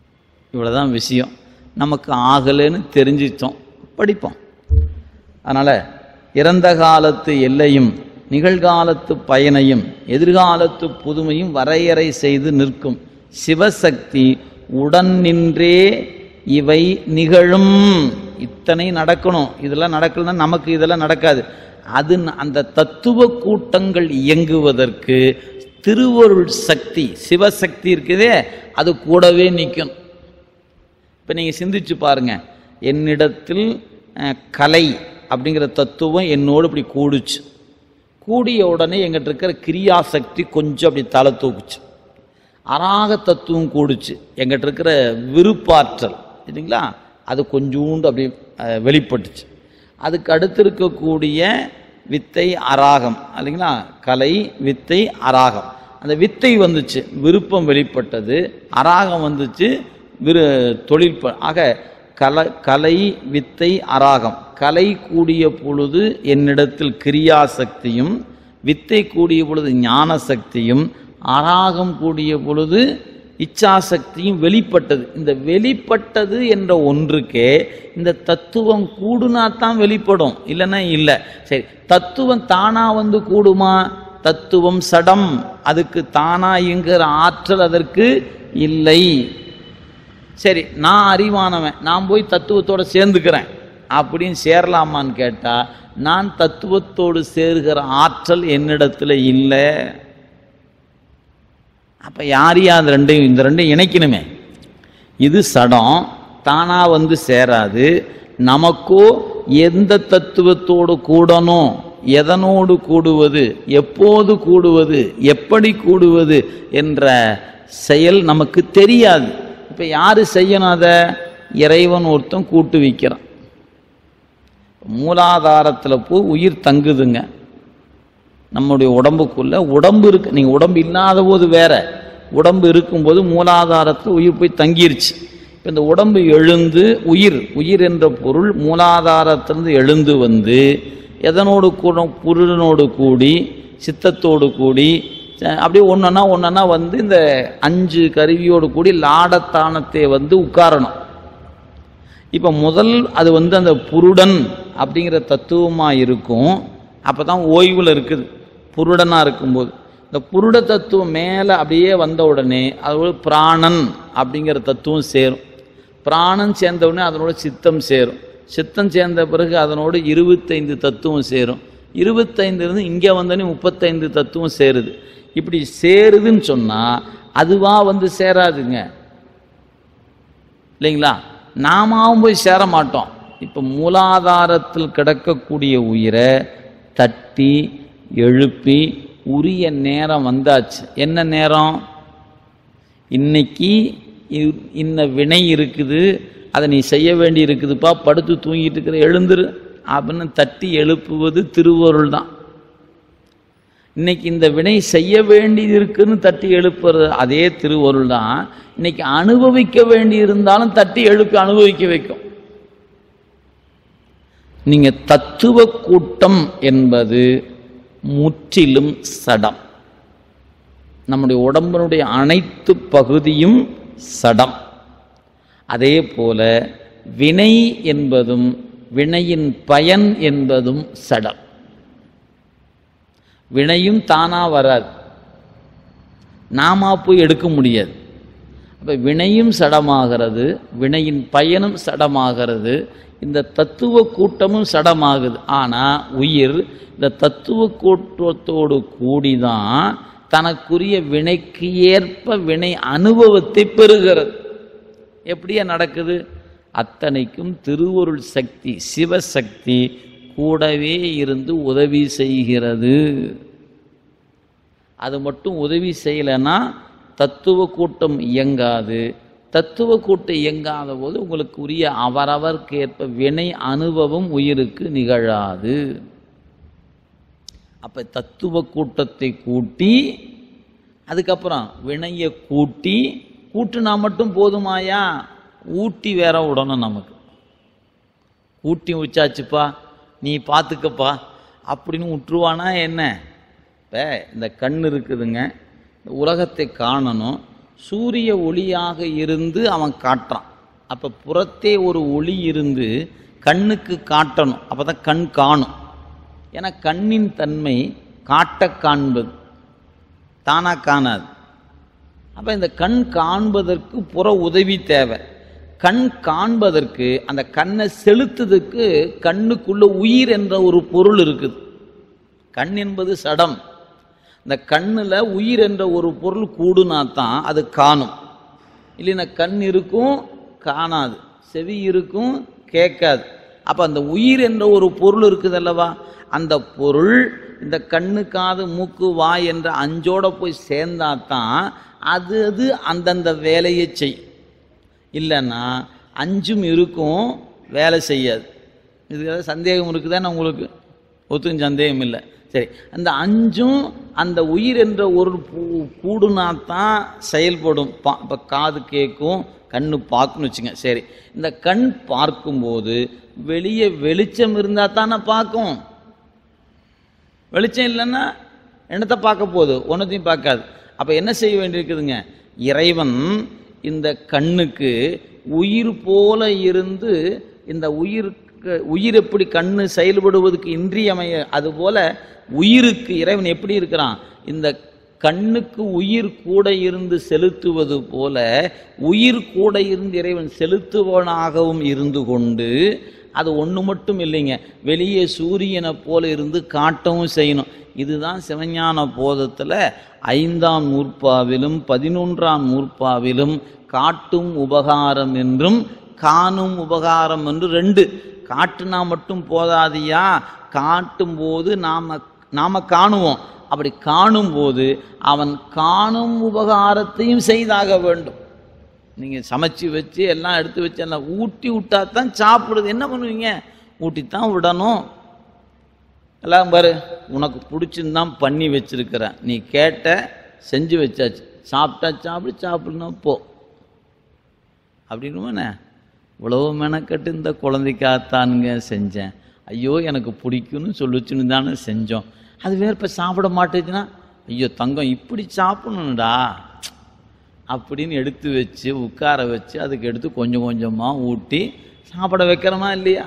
இவ்வளோதான் விஷயம் நமக்கு ஆகலைன்னு தெரிஞ்சிட்டோம் படிப்போம் அதனால் இறந்த காலத்து எல்லையும் நிகழ்காலத்து பயனையும் எதிர்காலத்து புதுமையும் வரையறை செய்து நிற்கும் சிவசக்தி உடன் நின்றே இவை நிகழும் இத்தனை நடக்கணும் இதெல்லாம் நடக்கலன்னா நமக்கு இதெல்லாம் நடக்காது அது ந- அந்த தத்துவ கூட்டங்கள் இயங்குவதற்கு திருவருள் சக்தி சிவசக்தி இருக்குதே அது கூடவே நிற்கும் இப்போ நீங்கள் சிந்திச்சு பாருங்க என்னிடத்தில் அஹ், கலை அப்படிங்கிற தத்துவம் என்னோடு இப்படி கூடுச்சு கூடிய உடனே எங்கிட்ட இருக்கிற கிரியாசக்தி கொஞ்சம் அப்படி தலை தூக்குச்சு அராக தத்துவம் கூடுச்சு எங்கிட்ட இருக்கிற விருப்பாற்றல் இல்லைங்களா அது கொஞ்சூண்டு அப்படி அஹ், வெளிப்பட்டுச்சு அதுக்கு அடுத்து இருக்கக்கூடிய வித்தை அராகம் இல்லைங்களா கலை வித்தை அராகம் அந்த வித்தை வந்துச்சு விருப்பம் வெளிப்பட்டது அராகம் வந்துச்சு விரு தொழில் ப- ஆக கல கலை வித்தை அராகம் கலை கூடிய பொழுது என்னிடத்தில் கிரியாசக்தியும் வித்தை கூடிய பொழுது ஞான சக்தியும் அராகம் கூடிய பொழுது இச்சாசக்தியும் வெளிப்பட்டது இந்த வெளிப்பட்டது என்ற ஒன்றுக்கே இந்த தத்துவம் கூடுனா தான் வெளிப்படும் இல்லைன்னா இல்லை சரி தத்துவம் தானா வந்து கூடுமா தத்துவம் சடம் அதுக்கு தானா இயங்குகிற ஆற்றல் அதற்கு இல்லை சரி நான் அறிவானவன் நான் போய் தத்துவத்தோட சேர்ந்துக்கிறேன் அப்படின்னு சேரலாமான்னு கேட்டால் நான் தத்துவத்தோடு சேர்கிற ஆற்றல் என்னிடத்துல இல்லை அப்போ யாரையா அந்த ரெண்டையும் இந்த ரெண்டையும் இணைக்கணுமே இது சடம் தானாக வந்து சேராது நமக்கோ எந்த தத்துவத்தோடு கூடணும் எதனோடு கூடுவது எப்போது கூடுவது எப்படி கூடுவது என்ற செயல் நமக்கு தெரியாது இப்போ யார் செய்யணும் அதை இறைவன் ஒருத்தன் கூட்டு வைக்கிறான் மூலாதாரத்தில் போய் உயிர் தங்குதுங்க நம்முடைய உடம்புக்குள்ள உடம்பு இருக்கு நீங்க உடம்பு இல்லாத போது வேற உடம்பு இருக்கும்போது மூலாதாரத்தில் உயிர் போய் தங்கிருச்சு இப்போ இந்த உடம்பு எழுந்து உயிர் உயிர் என்ற பொருள் மூலாதாரத்திலிருந்து எழுந்து வந்து எதனோடு கூட பொருளினோடு கூடி சித்தத்தோடு கூடி அஹ் அப்படியே ஒன்றா ஒன்றா வந்து இந்த அஞ்சு கருவியோடு கூடி லாடத்தானத்தை வந்து உட்காரணும் இப்போ முதல் அது வந்து அந்த புருடன் அப்படிங்கிற தத்துவமாக இருக்கும் அப்போ தான் ஓய்வில் இருக்குது புருடனாக இருக்கும்போது இந்த புருட தத்துவம் மேலே அப்படியே வந்த உடனே அதோட பிராணன் அப்படிங்கிற தத்துவம் சேரும் பிராணன் சேர்ந்த உடனே அதனோட சித்தம் சேரும் சித்தம் சேர்ந்த பிறகு அதனோடு இருபத்தைந்து தத்துவம் சேரும் இருபத்தைந்துலேருந்து இங்கே வந்தோடனே முப்பத்தைந்து தத்துவம் சேருது இப்படி சேருதுன்னு சொன்னால் அதுவாக வந்து சேராதுங்க இல்லைங்களா நாமாவும் போய் சேர மாட்டோம் இப்போ மூலாதாரத்தில் கிடக்கக்கூடிய உயிரை தட்டி எழுப்பி உரிய நேரம் வந்தாச்சு என்ன நேரம் இன்னைக்கு இ- இன்ன வினை இருக்குது அதை நீ செய்ய வேண்டி இருக்குதுப்பா படுத்து தூங்கிட்டு இருக்கிற எழுந்துரு அப்படின்னு தட்டி எழுப்புவது திருவருள் தான் இன்னைக்கு இந்த வினை செய்ய வேண்டியது இருக்குன்னு தட்டி எழுப்புறது அதே திருவருள் தான் இன்னைக்கு அனுபவிக்க வேண்டி இருந்தாலும் தட்டி எழுப்பி அனுபவிக்க வைக்கும் நீங்க தத்துவ கூட்டம் என்பது முற்றிலும் சடம் நம்முடைய உடம்பினுடைய அனைத்து பகுதியும் சடம் அதே போல வினை என்பதும் வினையின் பயன் என்பதும் சடம் வினையும் தானா வராது நாமா போய் எடுக்க முடியாது அப்போ வினையும் சடமாகிறது வினையின் பயனும் சடமாகிறது இந்த தத்துவ கூட்டமும் சடமாகுது ஆனால் உயிர் இந்த தத்துவ கூட்டத்தோடு கூடிதான் தனக்குரிய வினைக்கு ஏற்ப வினை அனுபவத்தை பெறுகிறது எப்படியா நடக்குது அத்தனைக்கும் திருவருள் சக்தி சிவசக்தி கூடவே இருந்து உதவி செய்கிறது அது மட்டும் உதவி செய்யலைன்னா தத்துவ கூட்டம் இயங்காது தத்துவ கூட்டம் இயங்காத போது உங்களுக்கு உரிய அவரவருக்கு ஏற்ப வினை அனுபவம் உயிருக்கு நிகழாது அப்ப தத்துவ கூட்டத்தை கூட்டி அதுக்கப்புறம் வினையை கூட்டி கூட்டுனா மட்டும் போதுமாயா ஊட்டி வேற விடணும் நமக்கு ஊட்டி வச்சாச்சுப்பா நீ பார்த்துக்கப்பா அப்படின்னு விட்டுருவானா என்ன இப்போ இந்த கண் இருக்குதுங்க இந்த உலகத்தை காணணும் சூரிய ஒளியாக இருந்து அவன் காட்டுறான் அப்போ புறத்தே ஒரு ஒளி இருந்து கண்ணுக்கு காட்டணும் அப்போ தான் கண் காணும் ஏன்னா கண்ணின் தன்மை காட்ட காண்பது தானா காணாது அப்போ இந்த கண் காண்பதற்கு புற உதவி தேவை கண் காண்பதற்கு அந்த கண்ணை செலுத்துறதுக்கு கண்ணுக்குள்ள உயிர் என்ற ஒரு பொருள் இருக்குது கண் என்பது சடம் இந்த கண்ணில் உயிர் என்ற ஒரு பொருள் கூடுனா தான் அது காணும் இல்லைன்னா கண் இருக்கும் காணாது செவி இருக்கும் கேட்காது அப்போ அந்த உயிர் என்ற ஒரு பொருள் இருக்குது அல்லவா அந்த பொருள் இந்த கண்ணு காது மூக்கு வாய் என்ற அஞ்சோட போய் சேர்ந்தா தான் அது அது அந்தந்த வேலையை செய்யும் இல்லைன்னா அஞ்சும் இருக்கும் வேலை செய்யாது இதுக்கு ஏதாவது சந்தேகம் இருக்குதானே உங்களுக்கு ஒத்துக்கும் சந்தேகம் இல்லை சரி அந்த அஞ்சும் அந்த உயிர் என்ற ஒரு பூ- கூடுனா தான் செயல்படும் பா இப்போ காது கேட்கும் கண்ணு பார்க்குன்னு வச்சுங்க சரி இந்த கண் பார்க்கும்போது வெளியே வெளிச்சம் இருந்தால் தானே பார்க்கும் வெளிச்சம் இல்லைன்னா என்னத்தை பார்க்க போகுது ஒன்றத்தையும் பார்க்காது அப்போ என்ன செய்ய வேண்டியிருக்குதுங்க இறைவன் இந்த கண்ணுக்கு உயிர் போல இருந்து இந்த உயிருக்கு உயிர் எப்படி கண்ணு செயல்படுவதற்கு இன்றியமைய அதுபோல உயிருக்கு இறைவன் எப்படி இருக்கிறான் இந்த கண்ணுக்கு உயிர் கூட இருந்து செலுத்துவது போல உயிர் கூட இருந்து இறைவன் செலுத்துவனாகவும் இருந்து கொண்டு அது ஒன்று மட்டும் இல்லைங்க வெளியே சூரியனை போல இருந்து காட்டவும் செய்யணும் இதுதான் சிவஞான போதத்தில் ஐந்தாம் நூற்பாவிலும் பதினொன்றாம் நூற்பாவிலும் காட்டும் உபகாரம் என்றும் காணும் உபகாரம் என்று ரெண்டு காட்டுனா மட்டும் போதாதியா காட்டும் போது நாம நாம காணுவோம் அப்படி காணும்போது அவன் காணும் உபகாரத்தையும் செய்தாக வேண்டும் நீங்கள் சமைச்சு வச்சு எல்லாம் எடுத்து வச்சு எல்லாம் ஊட்டி விட்டா தான் சாப்பிடுது என்ன பண்ணுவீங்க ஊட்டி தான் விடணும் எல்லாம் பாரு உனக்கு பிடிச்சிருந்தான் பண்ணி வச்சிருக்கிறேன் நீ கேட்ட செஞ்சு வச்சாச்சு சாப்பிட்டா சாப்பிடு சாப்பிடணும் போ அப்படின்னுவானே இவ்வளவு மெனக்கட்டு இந்த குழந்தைக்காகத்தானுங்க செஞ்சேன் ஐயோ எனக்கு பிடிக்கும்னு சொல்லிச்சுன்னு தானே செஞ்சோம் அது வேற இப்போ சாப்பிட மாட்டேச்சுன்னா ஐயோ தங்கம் இப்படி சாப்பிடணும்டா அப்படின்னு எடுத்து வச்சு உட்கார வச்சு அதுக்கு எடுத்து கொஞ்சம் கொஞ்சமாக ஊட்டி சாப்பிட வைக்கிறோமா இல்லையா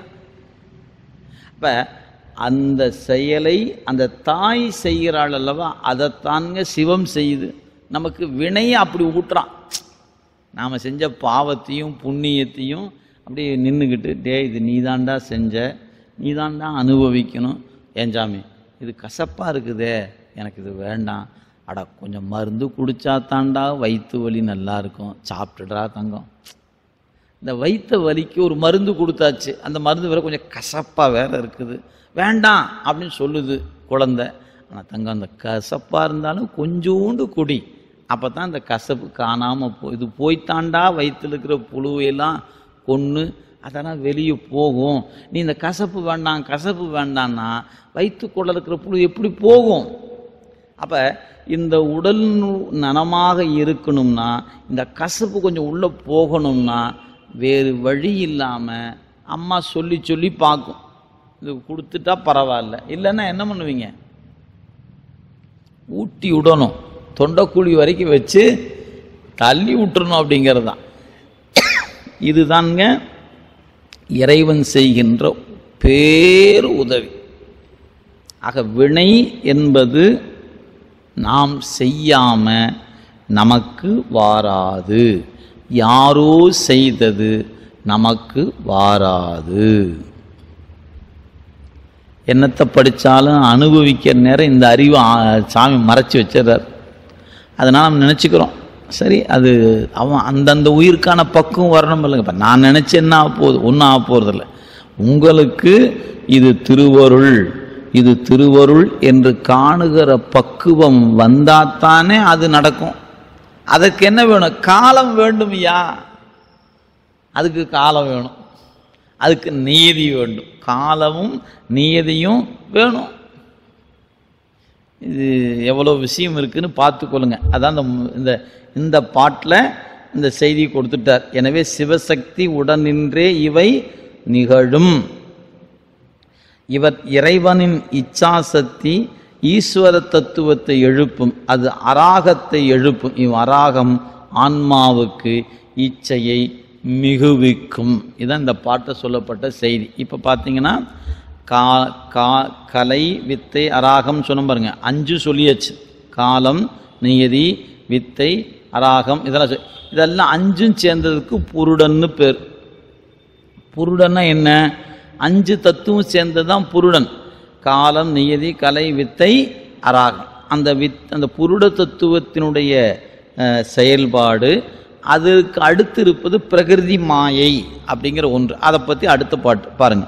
அப்போ அந்த செயலை அந்த தாய் செய்கிறாள் அல்லவா அதைத்தாங்க சிவம் செய்யுது நமக்கு வினையை அப்படி ஊட்டுறான் நாம் செஞ்ச பாவத்தையும் புண்ணியத்தையும் அப்படியே நின்றுக்கிட்டு டே இது நீதாண்டா செஞ்ச நீதாண்டா அனுபவிக்கணும் ஏன் சாமி இது கசப்பாக இருக்குதே எனக்கு இது வேண்டாம் அட கொஞ்சம் மருந்து குடிச்சா தாண்டா வயிற்று வலி நல்லா இருக்கும் சாப்பிட்டுடுறா தங்கம் இந்த வயிற்று வலிக்கு ஒரு மருந்து கொடுத்தாச்சு அந்த மருந்து வேற கொஞ்சம் கசப்பாக வேற இருக்குது வேண்டாம் அப்படின்னு சொல்லுது குழந்தை ஆனால் தங்கம் அந்த கசப்பாக இருந்தாலும் கொஞ்சோண்டு குடி அப்போ தான் இந்த கசப்பு காணாமல் போ இது போய்த்தாண்டா வயிற்றில் இருக்கிற புழுவையெல்லாம் கொன்று அதெல்லாம் வெளியே போகும் நீ இந்த கசப்பு வேண்டாம் கசப்பு வேண்டான்னா வயிற்றுக்குள்ள இருக்கிற புழு எப்படி போகும் அப்போ இந்த உடல் நு- நனமாக இருக்கணும்னா இந்த கசப்பு கொஞ்சம் உள்ளே போகணும்னா வேறு வழி இல்லாமல் அம்மா சொல்லி சொல்லி பார்க்கும் இது கொடுத்துட்டா பரவாயில்ல இல்லைன்னா என்ன பண்ணுவீங்க ஊட்டி விடணும் தொண்டைக்குழி வரைக்கும் வச்சு தள்ளி விட்டுறணும் அப்படிங்கிறது தான் இதுதாங்க இறைவன் செய்கின்ற பேர் உதவி ஆக வினை என்பது நாம் செய்யாம நமக்கு வாராது யாரோ செய்தது நமக்கு வாராது என்னத்தை படித்தாலும் அனுபவிக்கிற நேரம் இந்த அறிவு ஆ- சாமி மறைச்சி வச்சிடுறார் அதனால் நம்ம நினச்சிக்கிறோம் சரி அது அவன் அந்தந்த உயிருக்கான பக்குவம் வரணும் இல்லைங்க இப்போ நான் நினச்சி என்ன ஆக போகுது ஒன்றும் ஆக போகிறதில்ல உங்களுக்கு இது திருவருள் இது திருவருள் என்று காணுகிற பக்குவம் வந்தாத்தானே அது நடக்கும் அதற்கு என்ன வேணும் காலம் வேண்டும்யா அதுக்கு காலம் வேணும் அதுக்கு நீதி வேண்டும் காலமும் நீதியும் வேணும் இது எவ்வளோ விஷயம் இருக்குன்னு பார்த்துக்கொள்ளுங்க அதான் இந்த மு- இந்த இந்த பாட்டில் இந்த செய்தி கொடுத்துட்டார் எனவே சிவசக்தி உடனின்றே இவை நிகழும் இவர் இறைவனின் இச்சாசக்தி ஈஸ்வர தத்துவத்தை எழுப்பும் அது அராகத்தை எழுப்பும் இவ் அராகம் ஆன்மாவுக்கு இச்சையை மிகுவிக்கும் இதான் இந்த பாட்டை சொல்லப்பட்ட செய்தி இப்போ பார்த்தீங்கன்னா கா கா கலை வித்தை அராகம் சொன்ன பாருங்க அஞ்சு சொல்லியாச்சு காலம் நியதி வித்தை அராகம் இதெல்லாம் சொல்- இதெல்லாம் அஞ்சும் சேர்ந்ததுக்கு புருடன்னு பேர் புருடன்னா என்ன அஞ்சு தத்துவம் சேர்ந்தது தான் புருடன் காலம் நியதி கலை வித்தை அராகம் அந்த வித் அந்த புருட தத்துவத்தினுடைய அஹ், செயல்பாடு அதுக்கு அடுத்து இருப்பது பிரகிருதி மாயை அப்படிங்கிற ஒன்று அதை பற்றி அடுத்த பாட்டு பாருங்க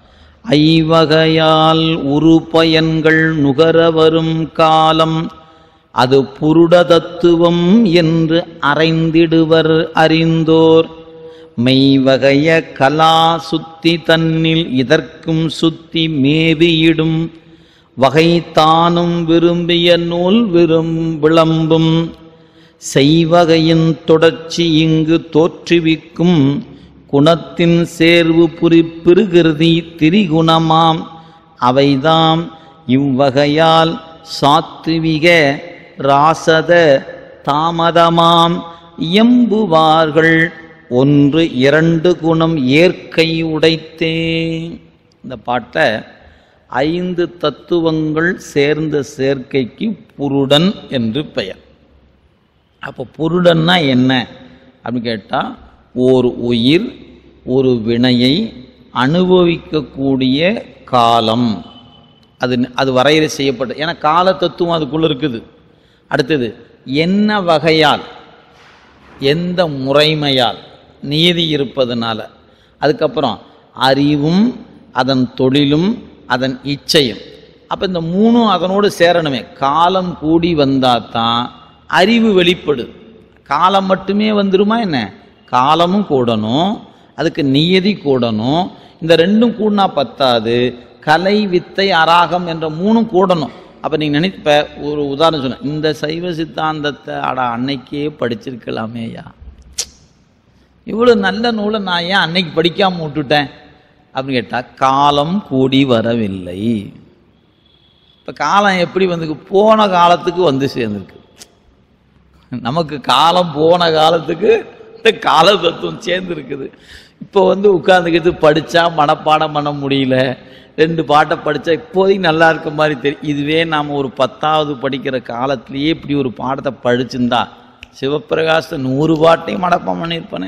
ஐவகையால் உரு பயன்கள் நுகர வரும் காலம் அது புருட தத்துவம் என்று அறைந்திடுவர் அறிந்தோர் மெய்வகைய கலா சுத்தி தன்னில் இதற்கும் சுத்தி மேவியிடும் வகை தானும் விரும்பிய நூல் விரும் விளம்பும் செய்வகையின் தொடர்ச்சி இங்கு தோற்றுவிக்கும் குணத்தின் சேர்வு புரி பிருகிருதி திரிகுணமாம் அவைதாம் இவ்வகையால் சாத்விக ராசத தாமதமாம் இயம்புவார்கள் ஒன்று இரண்டு குணம் ஏற்கை உடைத்தே இந்த பாட்டை ஐந்து தத்துவங்கள் சேர்ந்த சேர்க்கைக்கு புருடன் என்று பெயர் அப்போ புருடன்னா என்ன அப்படின்னு கேட்டால் ஒரு உயிர் ஒரு வினையை அனுபவிக்கக்கூடிய காலம் அது அது வரையறை செய்யப்பட்ட ஏன்னா கால தத்துவம் அதுக்குள்ளே இருக்குது அடுத்தது என்ன வகையால் எந்த முறைமையால் நீதி இருப்பதனால அதுக்கப்புறம் அறிவும் அதன் தொழிலும் அதன் இச்சையும் அப்போ இந்த மூணும் அதனோடு சேரணுமே காலம் கூடி வந்தால் தான் அறிவு வெளிப்படுது காலம் மட்டுமே வந்துருமா என்ன காலமும் கூடணும் அதுக்கு நியதி கூடணும் இந்த ரெண்டும் கூடினா பத்தாது கலை வித்தை அராகம் என்ற மூணும் கூடணும் அப்போ நீங்கள் நினைப்ப ஒரு உதாரணம் சொன்ன இந்த சைவ சித்தாந்தத்தை அட அன்னைக்கே படிச்சிருக்கலாமேயா இவ்வளோ நல்ல நூலை நான் ஏன் அன்னைக்கு படிக்காம விட்டுட்டேன் அப்படின்னு கேட்டால் காலம் கூடி வரவில்லை இப்போ காலம் எப்படி வந்து போன காலத்துக்கு வந்து சேர்ந்துருக்கு நமக்கு காலம் போன காலத்துக்கு இந்த கால தத்துவம் சேர்ந்து இருக்குது இப்போ வந்து உட்காந்துக்கிட்டு படித்தா மனப்பாடம் பண்ண முடியல ரெண்டு பாட்டை படித்தா இப்போதைக்கு நல்லா இருக்க மாதிரி தெரியும் இதுவே நாம் ஒரு பத்தாவது படிக்கிற காலத்திலேயே இப்படி ஒரு பாடத்தை படிச்சிருந்தா சிவப்பிரகாச நூறு பாட்டையும் மனப்பாடம் பண்ணியிருப்பானே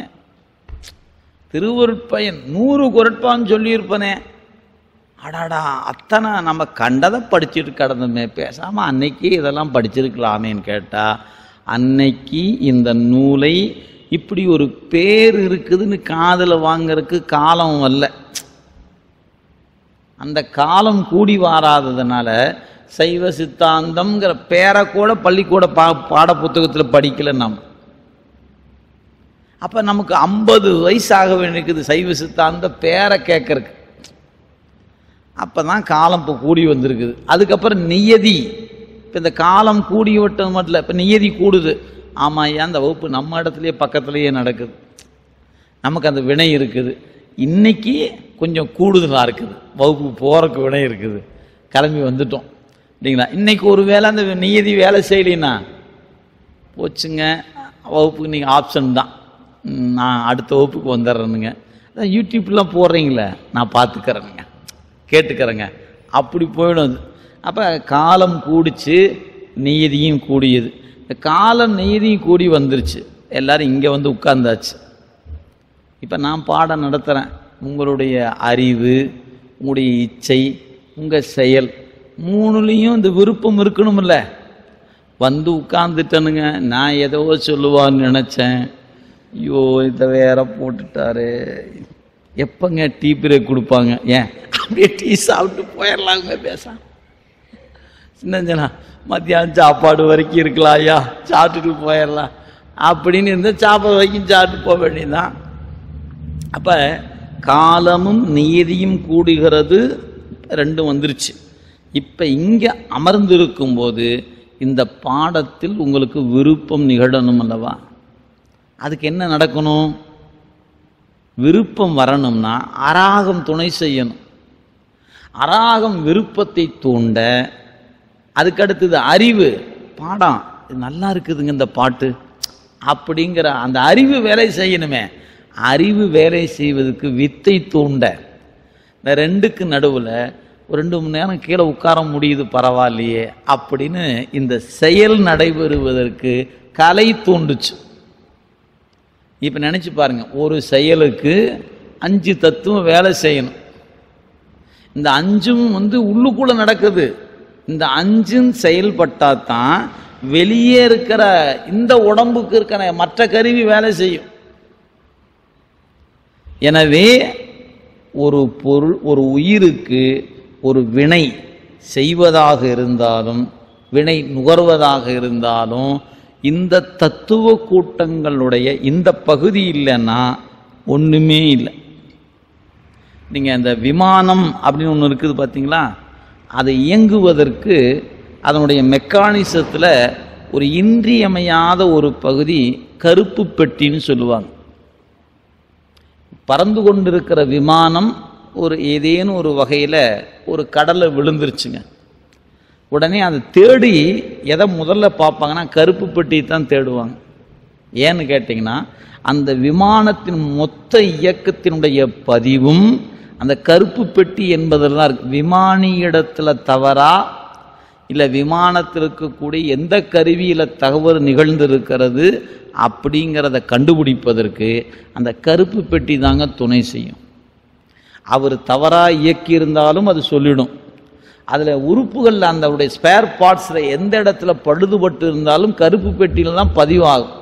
திருவருட்பயன் நூறு குரட்பான்னு சொல்லியிருப்பனே அடாடா அத்தனை நம்ம கண்டதை படிச்சுட்டு கிடந்தோமே பேசாமல் அன்னைக்கு இதெல்லாம் படிச்சிருக்கலாமேன்னு கேட்டால் அன்னைக்கு இந்த நூலை இப்படி ஒரு பேர் இருக்குதுன்னு காதில் வாங்கறதுக்கு காலம் வரல அந்த காலம் கூடி வாராததுனால சைவ சித்தாந்தம்ங்கிற பேரை கூட பள்ளிக்கூட பா பாட புத்தகத்தில் படிக்கல நம்ம அப்போ நமக்கு ஐம்பது வயசாக வேண்டியிருக்குது சைவ சித்தாந்த பேரை கேட்கறக்கு அப்போ தான் காலம் இப்போ கூடி வந்திருக்குது அதுக்கப்புறம் நியதி இப்போ இந்த காலம் கூடி விட்டது மட்டும் இல்லை இப்போ நியதி கூடுது ஆமாம் ஏன் அந்த வகுப்பு நம்ம இடத்துலையே பக்கத்துலேயே நடக்குது நமக்கு அந்த வினை இருக்குது இன்னைக்கு கொஞ்சம் கூடுதலாக இருக்குது வகுப்பு போகிறக்கு வினை இருக்குது கிளம்பி வந்துட்டோம் இல்லைங்களா இன்னைக்கு ஒரு வேளை அந்த நியதி வேலை செய்யலைன்னா போச்சுங்க வகுப்புக்கு நீங்கள் ஆப்ஷன் தான் ம், நான் அடுத்த வகுப்புக்கு வந்துடுறேனுங்க அதான் யூடியூப்லாம் போடுறீங்களே நான் பார்த்துக்கிறேனுங்க கேட்டுக்கிறேங்க அப்படி போயிடும் அது அப்போ காலம் கூடிச்சு நீதியும் கூடியது இந்த காலம் நீதியும் கூடி வந்துருச்சு எல்லாரும் இங்கே வந்து உட்கார்ந்தாச்சு இப்போ நான் பாடம் நடத்துகிறேன் உங்களுடைய அறிவு உங்களுடைய இச்சை உங்கள் செயல் மூணுலேயும் இந்த விருப்பம் இருக்கணும்ல வந்து உட்கார்ந்துட்டனுங்க நான் ஏதோ சொல்லுவான்னு நினச்சேன் ஐயோ இதை வேற போட்டுட்டாரு எப்பங்க டீ பிரேக் கொடுப்பாங்க ஏன் அப்படியே டீ சாப்பிட்டு போயிடலாங்க பேச சின்னஞ்சனா மத்தியானம் சாப்பாடு வரைக்கும் இருக்கலாம் ஐயா சாப்பிட்டுட்டு போயிடலாம் அப்படின்னு இருந்தால் சாப்பாடு வரைக்கும் சாப்பிட்டு போக வேண்டியதுதான் அப்போ காலமும் நீதியும் கூடுகிறது ரெண்டும் வந்துருச்சு இப்போ இங்கே அமர்ந்திருக்கும் போது இந்த பாடத்தில் உங்களுக்கு விருப்பம் நிகழணும் அல்லவா அதுக்கு என்ன நடக்கணும் விருப்பம் வரணும்னா அராகம் துணை செய்யணும் அராகம் விருப்பத்தை தூண்ட அதுக்கடுத்தது அறிவு பாடம் இது நல்லா இருக்குதுங்க இந்த பாட்டு அப்படிங்கிற அந்த அறிவு வேலை செய்யணுமே அறிவு வேலை செய்வதற்கு வித்தை தூண்ட இந்த ரெண்டுக்கு நடுவில் ஒரு ரெண்டு மணி நேரம் கீழே உட்கார முடியுது பரவாயில்லையே அப்படின்னு இந்த செயல் நடைபெறுவதற்கு கலை தூண்டுச்சு இப்போ நினச்சி பாருங்க ஒரு செயலுக்கு அஞ்சு தத்துவம் வேலை செய்யணும் இந்த அஞ்சும் வந்து உள்ளுக்குள்ள நடக்குது இந்த அஞ்சும் செயல்பட்டா தான் வெளியே இருக்கிற இந்த உடம்புக்கு இருக்கிற மற்ற கருவி வேலை செய்யும் எனவே ஒரு பொருள் ஒரு உயிருக்கு ஒரு வினை செய்வதாக இருந்தாலும் வினை நுகர்வதாக இருந்தாலும் இந்த தத்துவ கூட்டங்களுடைய இந்த பகுதி இல்லைன்னா ஒன்றுமே இல்லை நீங்கள் அந்த விமானம் அப்படின்னு ஒன்று இருக்குது பார்த்தீங்களா அது இயங்குவதற்கு அதனுடைய மெக்கானிசத்தில் ஒரு இன்றியமையாத ஒரு பகுதி கருப்பு பெட்டின்னு சொல்லுவாங்க பறந்து கொண்டிருக்கிற விமானம் ஒரு ஏதேனும் ஒரு வகையில் ஒரு கடலை விழுந்துருச்சுங்க உடனே அதை தேடி எதை முதல்ல பார்ப்பாங்கன்னா கருப்பு பெட்டி தான் தேடுவாங்க ஏன்னு கேட்டிங்கன்னா அந்த விமானத்தின் மொத்த இயக்கத்தினுடைய பதிவும் அந்த கருப்பு பெட்டி என்பதில் தான் இருக்கு விமானியிடத்துல தவறா இல்லை விமானத்தில் இருக்கக்கூடிய எந்த கருவியில் தகவல் நிகழ்ந்திருக்கிறது அப்படிங்கிறத கண்டுபிடிப்பதற்கு அந்த கருப்பு பெட்டி தாங்க துணை செய்யும் அவர் தவறாக இயக்கியிருந்தாலும் அது சொல்லிடும் அதில் உறுப்புகளில் அந்த ஸ்பேர் பார்ட்ஸில் எந்த இடத்துல பழுதுபட்டு இருந்தாலும் கருப்பு பெட்டியில் தான் பதிவாகும்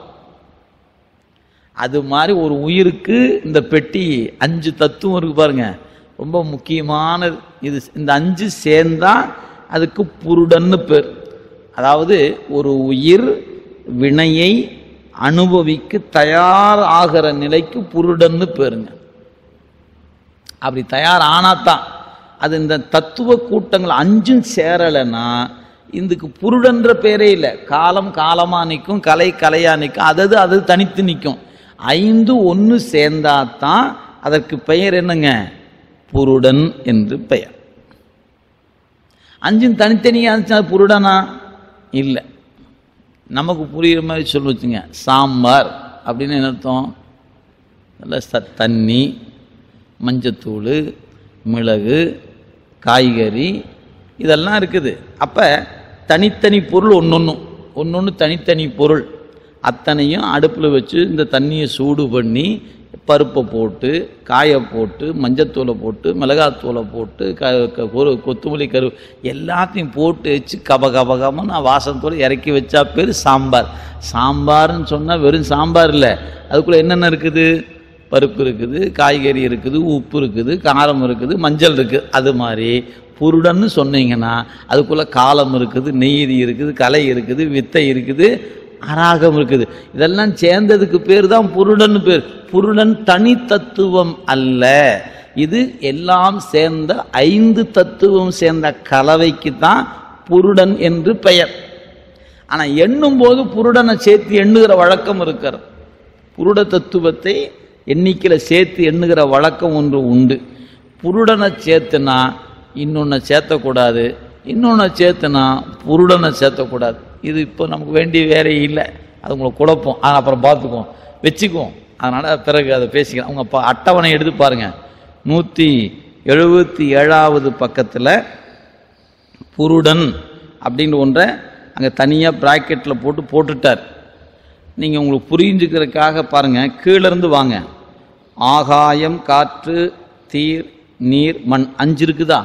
அது மாதிரி ஒரு உயிருக்கு இந்த பெட்டி அஞ்சு தத்துவம் இருக்கு பாருங்க ரொம்ப முக்கியமான இது இந்த அஞ்சு சேர்ந்தா அதுக்கு புருடன்னு பேர் அதாவது ஒரு உயிர் வினையை அனுபவிக்க தயார் ஆகிற நிலைக்கு புருடன்னு பேருங்க அப்படி தயார் ஆனாதான் அது இந்த தத்துவ கூட்டங்கள் அஞ்சும் சேரலைன்னா இதுக்கு புருடன்ற பேரே இல்லை காலம் காலமாக நிற்கும் கலை கலையாக நிற்கும் அதது அது தனித்து நிற்கும் ஐந்து ஒன்று சேர்ந்தாதான் அதற்கு பெயர் என்னங்க புருடன் என்று பெயர் அஞ்சும் தனித்தனியாக இருந்துச்சு அது புருடனா இல்லை நமக்கு புரியுற மாதிரி சொல்லி வச்சுங்க சாம்பார் அப்படின்னு என்ன அர்த்தம் நல்ல ச தண்ணி மஞ்சத்தூள் மிளகு காய்கறி இதெல்லாம் இருக்குது அப்போ தனித்தனி பொருள் ஒன்று ஒன்று ஒன்று ஒன்று தனித்தனி பொருள் அத்தனையும் அடுப்பில் வச்சு இந்த தண்ணியை சூடு பண்ணி பருப்பை போட்டு காயை போட்டு மஞ்சத்தூளை போட்டு மிளகாத்தூளை போட்டு க க- ஒரு கொத்தமல்லி கரு எல்லாத்தையும் போட்டு வச்சு கப கப கபன்னு வாசத்தோடு இறக்கி வச்சா பேர் சாம்பார் சாம்பார்னு சொன்னால் வெறும் சாம்பார் இல்லை அதுக்குள்ளே என்னென்ன இருக்குது பருப்பு இருக்குது காய்கறி இருக்குது உப்பு இருக்குது காரம் இருக்குது மஞ்சள் இருக்குது அது மாதிரி புருடன்னு சொன்னீங்கன்னா அதுக்குள்ளே காலம் இருக்குது நெய்தி இருக்குது கலை இருக்குது வித்தை இருக்குது அராகம் இருக்குது இதெல்லாம் சேர்ந்ததுக்கு பேர் தான் புருடன் பேர் புருடன் தனி தத்துவம் அல்ல இது எல்லாம் சேர்ந்த ஐந்து தத்துவம் சேர்ந்த கலவைக்கு தான் புருடன் என்று பெயர் ஆனால் எண்ணும் போது புருடனை சேர்த்து எண்ணுகிற வழக்கம் இருக்கிறது புருட தத்துவத்தை எண்ணிக்கையில் சேர்த்து எண்ணுகிற வழக்கம் ஒன்று உண்டு புருடனை சேர்த்துனா இன்னொன்று சேர்த்தக்கூடாது இன்னொன்று சேர்த்துனா புருடனை சேர்த்தக்கூடாது இது இப்போ நமக்கு வேண்டிய வேறே இல்லை அது உங்களை குழப்பம் அதை அப்புறம் பார்த்துக்குவோம் வச்சுக்குவோம் அதனால் பிறகு அதை பேசிக்கலாம் அவங்க பா அட்டவணை எடுத்து பாருங்க நூற்றி எழுபத்தி ஏழாவது பக்கத்தில் புருடன் அப்படின்னு ஒன்றை அங்கே தனியாக ப்ராக்கெட்டில் போட்டு போட்டுட்டார் நீங்கள் உங்களுக்கு புரிஞ்சுக்கிறதுக்காக பாருங்கள் கீழேருந்து வாங்க ஆகாயம் காற்று தீர் நீர் மண் அஞ்சு இருக்குதா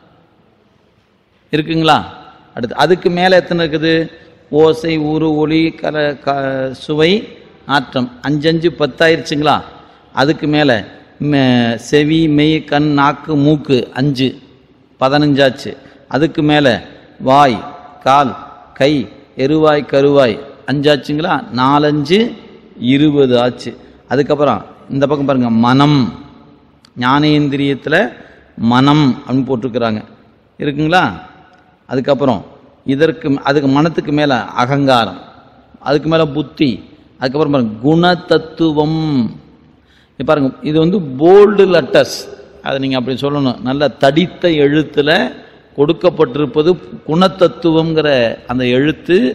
இருக்குங்களா அடுத்து அதுக்கு மேலே எத்தனை இருக்குது ஓசை ஊறு ஒளி கல க சுவை நாற்றம் அஞ்சஞ்சு பத்தாயிருச்சுங்களா அதுக்கு மேலே மெ- செவி மெய் கண் நாக்கு மூக்கு அஞ்சு பதினஞ்சாச்சு அதுக்கு மேலே வாய் கால் கை எருவாய் கருவாய் அஞ்சாச்சுங்களா நாலஞ்சு இருபது ஆச்சு அதுக்கப்புறம் இந்த பக்கம் பாருங்க மனம் ஞானேந்திரியத்தில் மனம் அப்படின்னு போட்டிருக்கிறாங்க இருக்குங்களா அதுக்கப்புறம் இதற்கு அதுக்கு மனத்துக்கு மேலே அகங்காரம் அதுக்கு மேலே புத்தி அதுக்கப்புறம் பாருங்க குணதத்துவம் இது பாருங்க இது வந்து போல்டு லெட்டர்ஸ் அதை நீங்கள் அப்படி சொல்லணும் நல்ல தடித்த எழுத்தில் கொடுக்கப்பட்டிருப்பது குணத்தத்துவங்கிற அந்த எழுத்து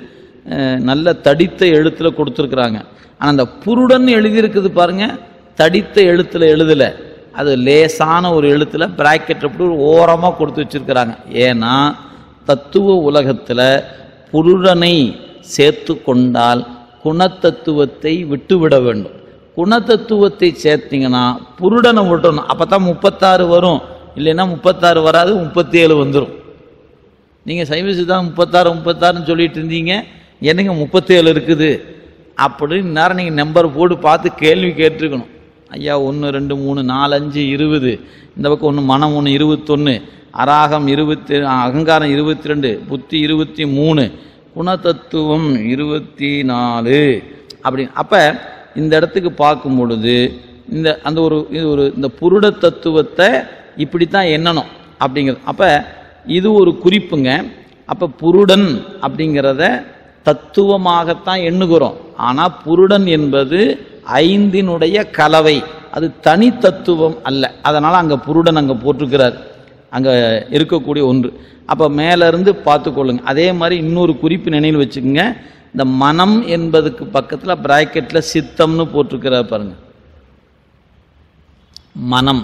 அஹ், நல்ல தடித்த எழுத்தில் கொடுத்துருக்குறாங்க ஆனால் அந்த புருடன் எழுதியிருக்குது பாருங்க தடித்த எழுத்தில் எழுதலை அது லேசான ஒரு எழுத்தில் பிராக்கெட் அப்படி ஒரு ஓரமாக கொடுத்து வச்சிருக்கிறாங்க ஏன்னா தத்துவ உலகத்தில் புருடனை சேர்த்து கொண்டால் குணத்தத்துவத்தை விட்டுவிட வேண்டும் குணத்தத்துவத்தை சேர்த்தீங்கன்னா புருடனை விட்டணும் அப்போ தான் முப்பத்தாறு வரும் இல்லைன்னா முப்பத்தாறு வராது முப்பத்தி ஏழு வந்துடும் நீங்கள் சைவ சித்தாந்தம் முப்பத்தாறு முப்பத்தாறுன்னு சொல்லிட்டு இருந்தீங்க என்னங்க முப்பத்தேழு இருக்குது அப்படின்னு நேரம் நீங்கள் நம்பர் போட்டு பார்த்து கேள்வி கேட்டிருக்கணும் ஐயா ஒன்று ரெண்டு மூணு நாலு அஞ்சு இருபது இந்த பக்கம் ஒன்று மனம் ஒன்று இருபத்தொன்று அராகம் இருபத்தி அகங்காரம் இருபத்தி ரெண்டு புத்தி இருபத்தி மூணு குணத்தத்துவம் இருபத்தி நாலு அப்படி அப்போ இந்த இடத்துக்கு பார்க்கும் பொழுது இந்த அந்த ஒரு இது ஒரு இந்த புருட தத்துவத்தை இப்படி தான் எண்ணணும் அப்படிங்கிறது அப்போ இது ஒரு குறிப்புங்க அப்போ புருடன் அப்படிங்கிறத தத்துவமாகத்தான் எண்ணுகிறோம் ஆனால் புருடன் என்பது ஐந்தினுடைய கலவை அது தனி தத்துவம் அல்ல அதனால் அங்கே புருடன் அங்கே போட்டிருக்கிறார் அங்கே இருக்கக்கூடிய ஒன்று அப்போ மேலேருந்து பார்த்துக்கொள்ளுங்க அதே மாதிரி இன்னொரு குறிப்பு நினைவில் வச்சுக்கோங்க இந்த மனம் என்பதுக்கு பக்கத்தில் பிராக்கெட்டில் சித்தம்னு போட்டிருக்கிறார் பாருங்க மனம்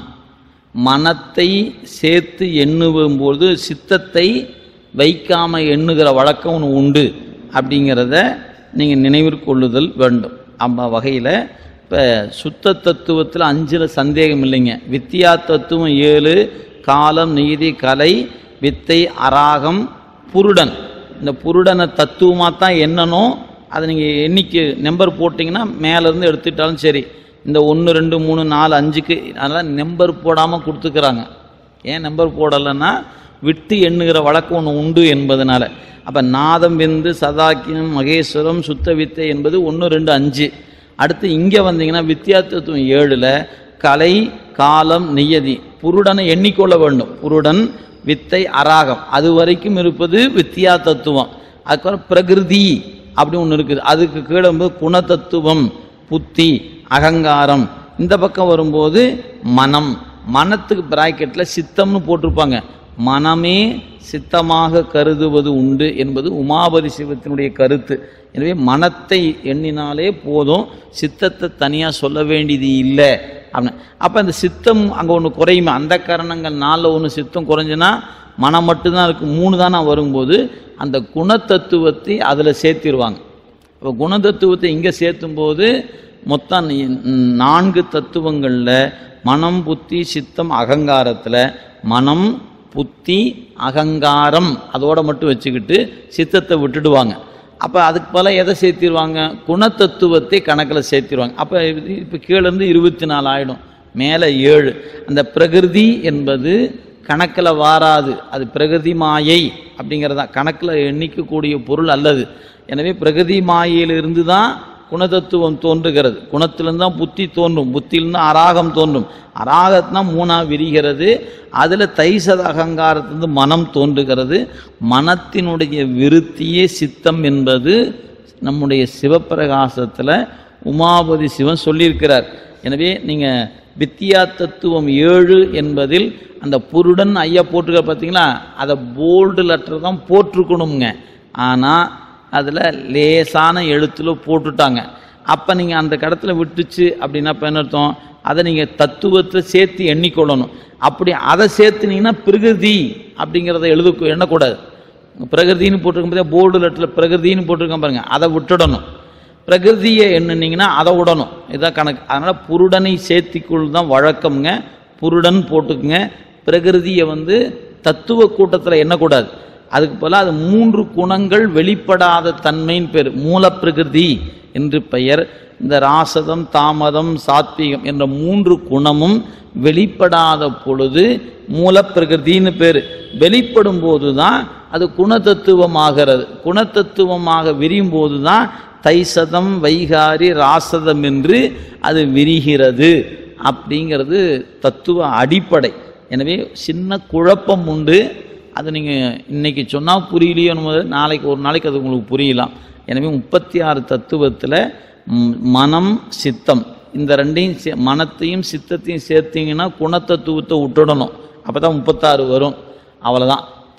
மனத்தை சேர்த்து எண்ணும்போது சித்தத்தை வைக்காம எண்ணுகிற வழக்கம் ஒன்று உண்டு அப்படிங்கிறத நீங்கள் நினைவிற்கொள்ளுதல் வேண்டும் அந்த வகையில் இப்போ சுத்த தத்துவத்தில் அஞ்சில் சந்தேகம் இல்லைங்க வித்தியா தத்துவம் ஏழு காலம் நீதி கலை வித்தை அராகம் புருடன் இந்த புருடனை தத்துவமாக தான் எண்ணணும் அதை நீங்கள் எண்ணிக்கை நம்பர் போட்டிங்கன்னா மேலேருந்து எடுத்துட்டாலும் சரி இந்த ஒன்று ரெண்டு மூணு நாலு அஞ்சுக்கு அதனால் நம்பர் போடாமல் கொடுத்துக்கிறாங்க ஏன் நம்பர் போடலைன்னா விட்டு எண்ணுகிற வழக்கம் ஒன்று உண்டு என்பதனால அப்போ நாதம் வெந்து சதாக்கியம் மகேஸ்வரம் சுத்த வித்தை என்பது ஒன்று ரெண்டு அஞ்சு அடுத்து இங்கே வந்தீங்கன்னா வித்தியாசத்துவம் ஏழில் கலை காலம் நியதி புருடனை எண்ணிக்கொள்ள வேண்டும் புருடன் வித்தை அராகம் அது வரைக்கும் இருப்பது வித்தியா தத்துவம் அதுக்கப்புறம் பிரகிருதி அப்படி ஒன்று இருக்குது அதுக்கு கீழே வந்து குணத்தத்துவம் புத்தி அகங்காரம் இந்த பக்கம் வரும்போது மனம் மனத்துக்கு பிராக்கெட்டில் சித்தம்னு போட்டிருப்பாங்க மனமே சித்தமாக கருதுவது உண்டு என்பது உமாபதி சிவத்தினுடைய கருத்து எனவே மனத்தை எண்ணினாலே போதும் சித்தத்தை தனியாக சொல்ல வேண்டியது இல்லை அப்படின்னு அப்போ அந்த சித்தம் அங்கே ஒன்று குறையுமே அந்த காரணங்கள் நாளில் ஒன்று சித்தம் குறைஞ்சுன்னா மனம் மட்டும்தான் இருக்குது மூணு தானே வரும்போது அந்த குணத்தத்துவத்தை அதில் சேர்த்திருவாங்க இப்போ குணதத்துவத்தை இங்கே சேர்த்தும்போது மொத்தம் நி- நான்கு தத்துவங்களில் மனம் புத்தி சித்தம் அகங்காரத்தில் மனம் புத்தி அகங்காரம் அதோட மட்டும் வச்சுக்கிட்டு சித்தத்தை விட்டுடுவாங்க அப்போ அதுக்கு பல எதை சேர்த்திருவாங்க குணத்தத்துவத்தை கணக்கில் சேர்த்திருவாங்க அப்போ இப்போ கீழேருந்து இருபத்தி நாலு ஆயிடும் மேலே ஏழு அந்த பிரகிருதி என்பது கணக்கில் வாராது அது பிரகிருதி மாயை அப்படிங்கிறதா கணக்கில் எண்ணிக்கக்கூடிய பொருள் அல்லது எனவே பிரகிருதி மாயையிலிருந்து தான் குணதத்துவம் தோன்றுகிறது குணத்திலிருந்து தான் புத்தி தோன்றும் புத்தியிலிருந்து அராகம் தோன்றும் அராகத்னா மூணா விரிகிறது அதில் தைசத அகங்காரத்திலிருந்து மனம் தோன்றுகிறது மனத்தினுடைய விருத்தியே சித்தம் என்பது நம்முடைய சிவப்பிரகாசத்தில் உமாபதி சிவன் சொல்லியிருக்கிறார் எனவே நீங்கள் வித்தியா தத்துவம் ஏழு என்பதில் அந்த புருடன் ஐயா போட்டிருக்க பார்த்தீங்களா அதை போல்டு லெட்டர் தான் போட்டிருக்கணுங்க ஆனால் அதில் லேசான எழுத்துல போட்டுட்டாங்க அப்போ நீங்கள் அந்த கடத்துல விட்டுச்சு அப்படின்னா இப்போ என்ன அர்த்தம் அதை நீங்கள் தத்துவத்தை சேர்த்து எண்ணிக்கொள்ளணும் அப்படி அதை சேர்த்துனீங்கன்னா பிரகிருதி அப்படிங்கிறத எழுத எண்ணக்கூடாது பிரகிருதின்னு போட்டிருக்கும் போதே போர்டு லெட்டரில் பிரகிருதின்னு போட்டிருக்கேன் பாருங்க அதை விட்டுடணும் பிரகிருதியை எண்ணுனீங்கன்னா அதை விடணும் இதான் கணக்கு அதனால் புருடனை சேர்த்திக்குள் தான் வழக்கம்ங்க புருடன் போட்டுக்குங்க பிரகிருதியை வந்து தத்துவ கூட்டத்தில் எண்ணக்கூடாது அதுக்கு போல அது மூன்று குணங்கள் வெளிப்படாத தன்மையின் பேர் மூலப்பிரகிருதி என்று பெயர் இந்த ராசதம் தாமதம் சாத்வீகம் என்ற மூன்று குணமும் வெளிப்படாத பொழுது மூலப்பிரகிருதின்னு பேர் வெளிப்படும் போது தான் அது குணதத்துவமாகிறது குணதத்துவமாக விரியும் போது தான் தைசதம் வைகாரி ராசதம் என்று அது விரிகிறது அப்படிங்கிறது தத்துவ அடிப்படை எனவே சின்ன குழப்பம் உண்டு அது நீங்கள் இன்னைக்கு சொன்னால் புரியலையோ என்னமோ நாளைக்கு ஒரு நாளைக்கு அது உங்களுக்கு புரியலாம் எனவே முப்பத்தி ஆறு தத்துவத்தில் ம், மனம் சித்தம் இந்த ரெண்டையும் சே மனத்தையும் சித்தத்தையும் சேர்த்தீங்கன்னா குணத்தத்துவத்தை விட்டுடணும் அப்போ தான் முப்பத்தாறு வரும் அவ்வளோதான்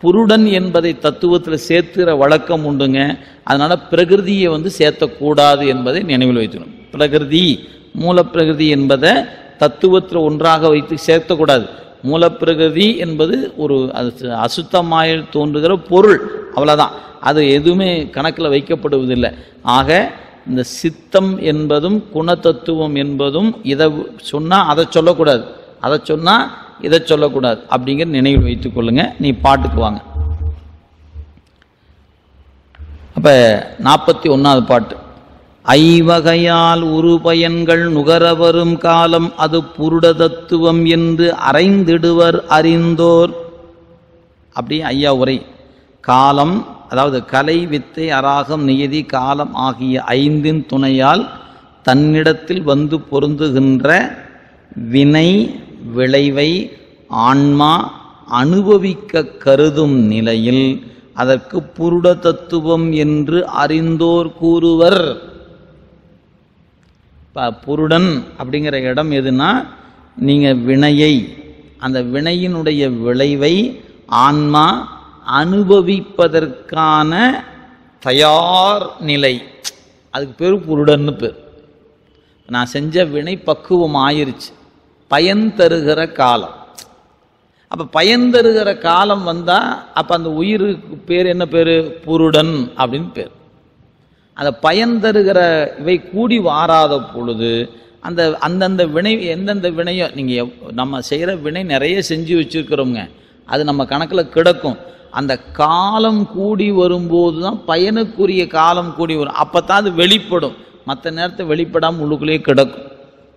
புருடன் என்பதை தத்துவத்தில் சேர்த்துற வழக்கம் உண்டுங்க அதனால பிரகிருதியை வந்து சேர்த்தக்கூடாது என்பதை நினைவில் வைத்துக்கணும் பிரகிருதி மூலப்பிரகிருதி என்பதை தத்துவத்தில் ஒன்றாக வைத்து சேர்த்தக்கூடாது மூலப்பிரகிருதி என்பது ஒரு அது அசுத்தமாய் தோன்றுகிற பொருள் அவ்வளோதான் அது எதுவுமே கணக்கில் வைக்கப்படுவதில்லை ஆக இந்த சித்தம் என்பதும் குணத்தத்துவம் என்பதும் இதை சொன்னால் அதை சொல்லக்கூடாது அதை சொன்னால் இதை சொல்லக்கூடாது அப்படிங்கிற நினைவில் வைத்துக் கொள்ளுங்க நீ பாட்டுக்கு வாங்க அப்போ நாற்பத்தி ஒன்றாவது பாட்டு ஐவகையால் உருபயன்கள் நுகரவரும் காலம் அது புருட தத்துவம் என்று அறைந்திடுவர் அறிந்தோர் அப்படி ஐயா உரை காலம் அதாவது கலை வித்தை அராகம் நியதி காலம் ஆகிய ஐந்தின் துணையால் தன்னிடத்தில் வந்து பொருந்துகின்ற வினை விளைவை ஆன்மா அனுபவிக்க கருதும் நிலையில் அதற்கு புருட தத்துவம் என்று அறிந்தோர் கூறுவர் இப்போ புருடன் அப்படிங்கிற இடம் எதுனா நீங்கள் வினையை அந்த வினையினுடைய விளைவை ஆன்மா அனுபவிப்பதற்கான தயார் நிலை அதுக்கு பேர் புருடன்னு பேர் நான் செஞ்ச வினை பக்குவம் ஆயிருச்சு பயன் தருகிற காலம் அப்போ பயன் தருகிற காலம் வந்தால் அப்போ அந்த உயிருக்கு பேர் என்ன பேர் புருடன் அப்படின்னு பேர் அந்த பயன் தருகிற இவை கூடி வாராத பொழுது அந்த அந்தந்த வினை எந்தெந்த வினையோ நீங்கள் நம்ம செய்கிற வினை நிறைய செஞ்சு வச்சுருக்கிறோங்க அது நம்ம கணக்கில் கிடக்கும் அந்த காலம் கூடி வரும்போது தான் பயனுக்குரிய காலம் கூடி வரும் அப்போ தான் அது வெளிப்படும் மற்ற நேரத்தை வெளிப்படாமல் உள்ளுக்குள்ளேயே கிடக்கும்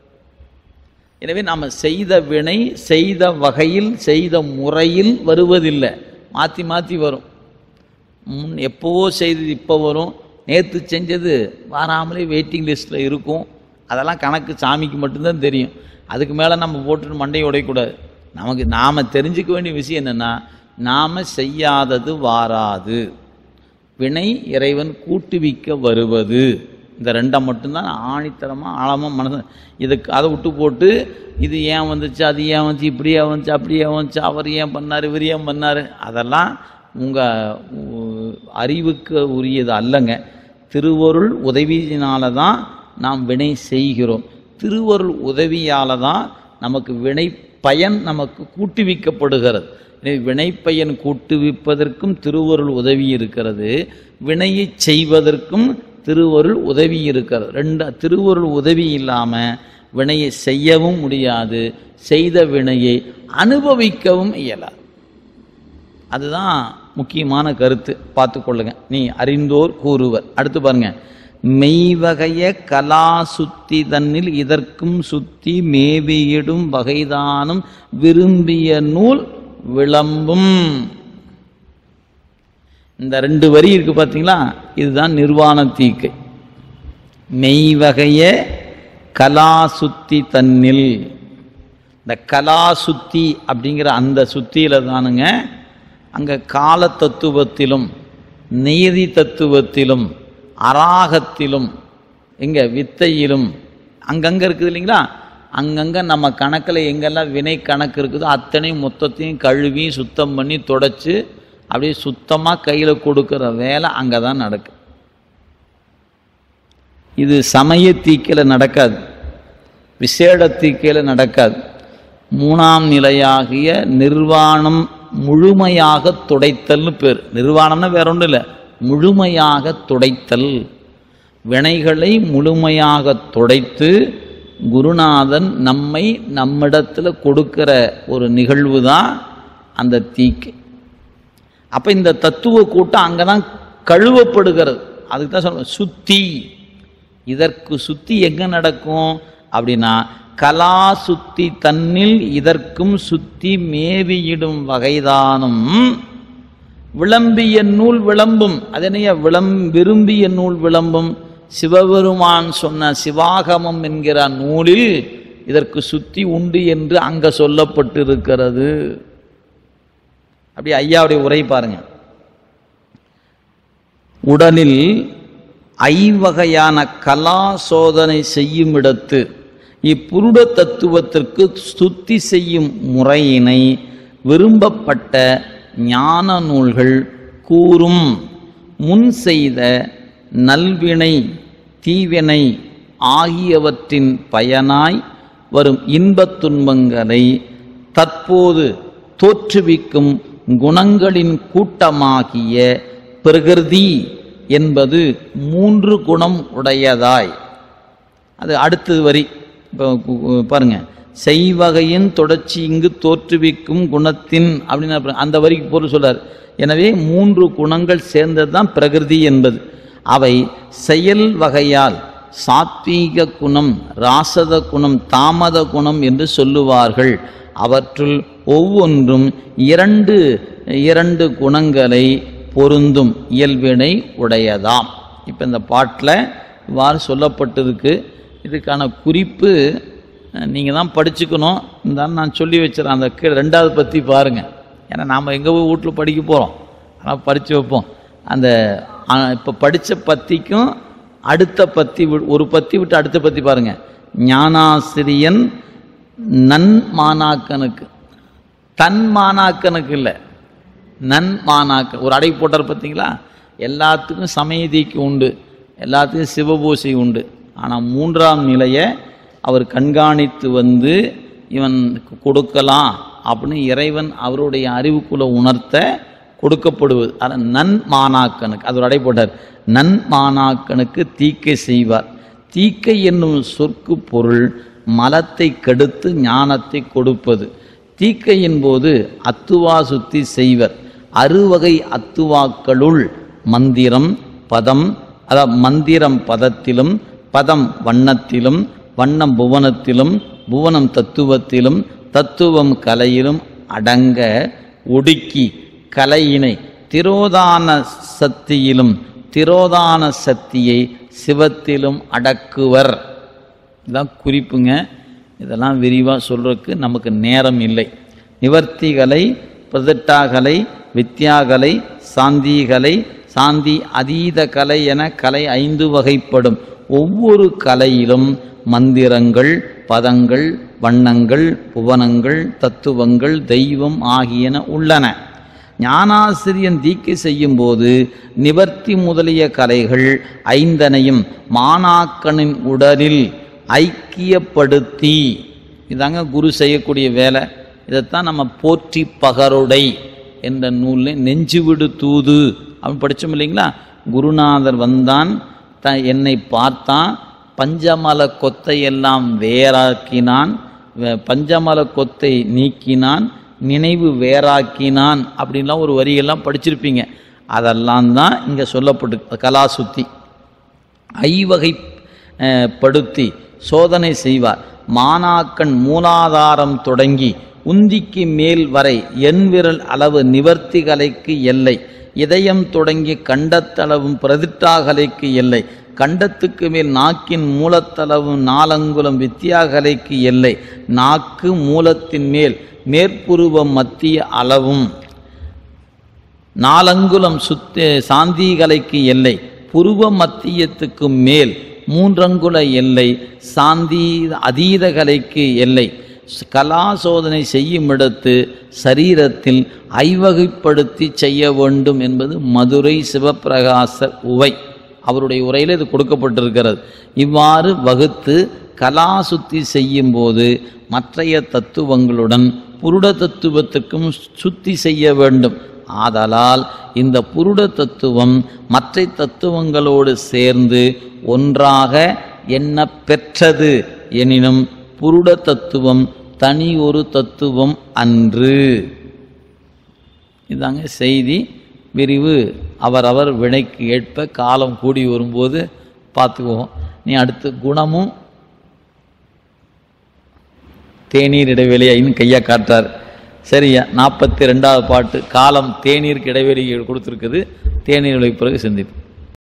எனவே நாம் செய்த வினை செய்த வகையில் செய்த முறையில் வருவதில்லை மாற்றி மாற்றி வரும் முன் எப்போவோ செய்தது இப்போ வரும் நேற்று செஞ்சது வராமலே வெயிட்டிங் லிஸ்ட்டில் இருக்கும் அதெல்லாம் கணக்கு சாமிக்கு மட்டும்தான் தெரியும் அதுக்கு மேலே நம்ம போட்டுட்டு மண்டையை உடையக்கூடாது நமக்கு நாம் தெரிஞ்சுக்க வேண்டிய விஷயம் என்னென்னா நாம் செய்யாதது வாராது வினை இறைவன் கூட்டுவிக்க வருவது இந்த ரெண்டை மட்டும்தான் ஆணித்தரமாக ஆழமாக மனசு இதுக்கு அதை விட்டு போட்டு இது ஏன் வந்துச்சு அது ஏன் வந்துச்சு இப்படியே வந்துச்சு அப்படியே வந்துச்சு அவர் ஏன் பண்ணார் இவர் ஏன் பண்ணார் அதெல்லாம் உங்கள் அறிவுக்கு உரியது அல்லங்க திருவருள் உதவியினால தான் நாம் வினை செய்கிறோம் திருவருள் உதவியால் தான் நமக்கு வினை பயன் நமக்கு கூட்டுவிக்கப்படுகிறது எனவே வினைப்பயன் கூட்டுவிப்பதற்கும் திருவருள் உதவி இருக்கிறது வினையை செய்வதற்கும் திருவருள் உதவி இருக்கிறது ரெண்டு திருவருள் உதவி இல்லாமல் வினையை செய்யவும் முடியாது செய்த வினையை அனுபவிக்கவும் இயலாது அதுதான் முக்கியமான கருத்து பார்த்து கொள்ளுங்க நீ அறிந்தோர் கூறுவர் அடுத்து பாருங்க மெய்வகைய கலா சுத்தி தன்னில் இதற்கும் சுத்தி மேவியிடும் வகைதானும் விரும்பிய நூல் விளம்பும் இந்த ரெண்டு வரி இருக்கு பார்த்தீங்களா இதுதான் நிர்வாண தீக்கை மெய்வகைய கலா சுத்தி தன்னில் இந்த கலா சுத்தி அப்படிங்கிற அந்த சுத்தியில தானுங்க அங்கே கால தத்துவத்திலும் நீதி தத்துவத்திலும் அராகத்திலும் எங்க வித்தையிலும் அங்கங்கே இருக்குது இல்லைங்களா அங்கங்கே நம்ம கணக்கில் எங்கெல்லாம் வினை கணக்கு இருக்குதோ அத்தனையும் மொத்தத்தையும் கழுவி சுத்தம் பண்ணி தொடச்சி அப்படியே சுத்தமாக கையில் கொடுக்குற வேலை அங்கே தான் நடக்கு இது சமய தீக்கையில் நடக்காது விசேட தீக்கையில் நடக்காது மூணாம் நிலையாகிய நிர்வாணம் முழுமையாக துடைத்தல்னு பேர் நிர்வாணம்னா வேற ஒன்றும் இல்லை முழுமையாக துடைத்தல் வினைகளை முழுமையாக துடைத்து குருநாதன் நம்மை நம்மிடத்தில் கொடுக்கிற ஒரு நிகழ்வு தான் அந்த தீக்கை அப்போ இந்த தத்துவ கூட்டம் அங்கே தான் கழுவப்படுகிறது அதுக்கு தான் சொல்ல சுத்தி இதற்கு சுத்தி எங்கே நடக்கும் அப்படின்னா கலா சுத்தி தன்னில் இதற்கும் சுத்தி மேவியிடும் வகைதானும் விளம்பிய நூல் விளம்பும் அதனைய விளம் விரும்பிய நூல் விளம்பும் சிவபெருமான் சொன்ன சிவாகமம் என்கிற நூலில் இதற்கு சுத்தி உண்டு என்று அங்க சொல்லப்பட்டிருக்கிறது அப்படி ஐயாவுடைய உரை பாருங்க உடலில் ஐவகையான கலா சோதனை செய்யும் இடத்து இப்புருட தத்துவத்திற்கு ஸ்துதி செய்யும் முறையினை விரும்பப்பட்ட ஞான நூல்கள் கூறும் முன் செய்த நல்வினை தீவினை ஆகியவற்றின் பயனாய் வரும் இன்பத் துன்பங்களை தற்போது தோற்றுவிக்கும் குணங்களின் கூட்டமாகிய பிரகிருதி என்பது மூன்று குணம் உடையதாய் அது அடுத்தது வரி இப்போ கு- கு- பாருங்க செய்வகையின் தொடர்ச்சி இங்கு தோற்றுவிக்கும் குணத்தின் அப்படின்னு அப்புறம் அந்த வரிக்கு பொருள் சொல்றார் எனவே மூன்று குணங்கள் சேர்ந்தது தான் பிரகிருதி என்பது அவை செயல் வகையால் சாத்வீக குணம் ராசத குணம் தாமத குணம் என்று சொல்லுவார்கள் அவற்றுள் ஒவ்வொன்றும் இரண்டு இரண்டு குணங்களை பொருந்தும் இயல்பினை உடையதாம் இப்போ இந்த பாட்டில் இவ்வாறு சொல்லப்பட்டிருக்கு இதுக்கான குறிப்பு நீங்கள் தான் படிச்சுக்கணும் இருந்தாலும் நான் சொல்லி வச்சிடறேன் அந்த கீழே ரெண்டாவது பற்றி பாருங்கள் ஏன்னா நாம் எங்கே போய் வீட்டில் படிக்க போகிறோம் ஆனால் படித்து வைப்போம் அந்த இப்போ படித்த பத்திக்கும் அடுத்த பத்தி வி- ஒரு பத்தி விட்டு அடுத்த பத்தி பாருங்கள் ஞானாசிரியன் நன் மாணாக்கனுக்கு தன் மாணாக்கனுக்கு இல்லை நன் மாணாக்க ஒரு அடை போட்டார் பார்த்தீங்களா எல்லாத்துக்கும் சமயதிக்கு உண்டு எல்லாத்துக்கும் சிவபூசை உண்டு ஆனால் மூன்றாம் நிலையை அவர் கண்காணித்து வந்து இவன் கொடுக்கலாம் அப்படின்னு இறைவன் அவருடைய அறிவுக்குள்ள உணர்த்த கொடுக்கப்படுவது ஆனால் நன் மாணாக்கனுக்கு அது ஒரு அடை போட்டார் நன் மாணாக்கனுக்கு தீக்கை செய்வார் தீக்கை என்னும் சொற்கு பொருள் மலத்தை கெடுத்து ஞானத்தை கொடுப்பது தீக்கையின் போது அத்துவா சுத்தி செய்வர் அறுவகை அத்துவாக்களுள் மந்திரம் பதம் அதாவது மந்திரம் பதத்திலும் பதம் வண்ணத்திலும் வண்ணம் புவனத்திலும் புவனம் தத்துவத்திலும் தத்துவம் கலையிலும் அடங்க ஒடுக்கி கலையினை திரோதான சக்தியிலும் திரோதான சக்தியை சிவத்திலும் அடக்குவர் இதான் குறிப்புங்க இதெல்லாம் விரிவாக சொல்றதுக்கு நமக்கு நேரம் இல்லை நிவர்த்திகளை பிரதிட்டாகலை வித்யாகலை சாந்திகலை சாந்தி அதீத கலை என கலை ஐந்து வகைப்படும் ஒவ்வொரு கலையிலும் மந்திரங்கள் பதங்கள் வண்ணங்கள் புவனங்கள் தத்துவங்கள் தெய்வம் ஆகியன உள்ளன ஞானாசிரியன் தீக்கை செய்யும் போது நிவர்த்தி முதலிய கலைகள் ஐந்தனையும் மாணாக்கனின் உடலில் ஐக்கியப்படுத்தி இதாங்க குரு செய்யக்கூடிய வேலை இதைத்தான் நம்ம போற்றி பகருடை என்ற நூலில் நெஞ்சுவிடு தூது அப்படின்னு படித்தோம் இல்லைங்களா குருநாதர் வந்தான் த என்னை பார்த்தான் பஞ்சமல கொத்தையெல்லாம் வேறாக்கினான் வே- பஞ்சமல கொத்தை நீக்கினான் நினைவு வேறாக்கினான் அப்படின்லாம் ஒரு வரியெல்லாம் படிச்சிருப்பீங்க அதெல்லாம் தான் இங்கே சொல்லப்பட்டு கலாசுத்தி ஐவகை அஹ், படுத்தி சோதனை செய்வார் மாணாக்கன் மூலாதாரம் தொடங்கி உந்திக்கு மேல் வரை எண்விரல் அளவு நிவர்த்திகலைக்கு எல்லை இதயம் தொடங்கி கண்டத்தளவும் பிரதிட்டாகலைக்கு எல்லை கண்டத்துக்கு மேல் நாக்கின் மூலத்தளவும் நாலங்குலம் வித்தியாகலைக்கு எல்லை நாக்கு மூலத்தின் மேல் மேற்புருவம் மத்திய அளவும் நாலங்குலம் சுத்த சாந்திகலைக்கு எல்லை புருவ மத்தியத்துக்கு மேல் மூன்றங்குல எல்லை சாந்தி அதீதகலைக்கு எல்லை கலா சோதனை செய்யும் இடத்து சரீரத்தில் ஐவகைப்படுத்தி செய்ய வேண்டும் என்பது மதுரை சிவப்பிரகாசர் உவை அவருடைய உரையில் இது கொடுக்கப்பட்டிருக்கிறது இவ்வாறு வகுத்து கலா சுத்தி செய்யும் போது மற்றைய தத்துவங்களுடன் புருட தத்துவத்திற்கும் சுத்தி செய்ய வேண்டும் ஆதலால் இந்த புருட தத்துவம் மற்ற தத்துவங்களோடு சேர்ந்து ஒன்றாக என்ன பெற்றது எனினும் புருட தத்துவம் தனி ஒரு தத்துவம் அன்று இதாங்க செய்தி விரிவு அவரவர் வினைக்கு ஏற்ப காலம் கூடி வரும்போது பார்த்துக்குவோம் நீ அடுத்து குணமும் தேநீர் இடைவெளி ஐன்னு கையா காட்டுறார் சரியா நாற்பத்தி ரெண்டாவது பாட்டு காலம் தேநீருக்கு இடைவெளி கொடுத்துருக்குது தேநீர் விலை பிறகு சிந்திப்போம்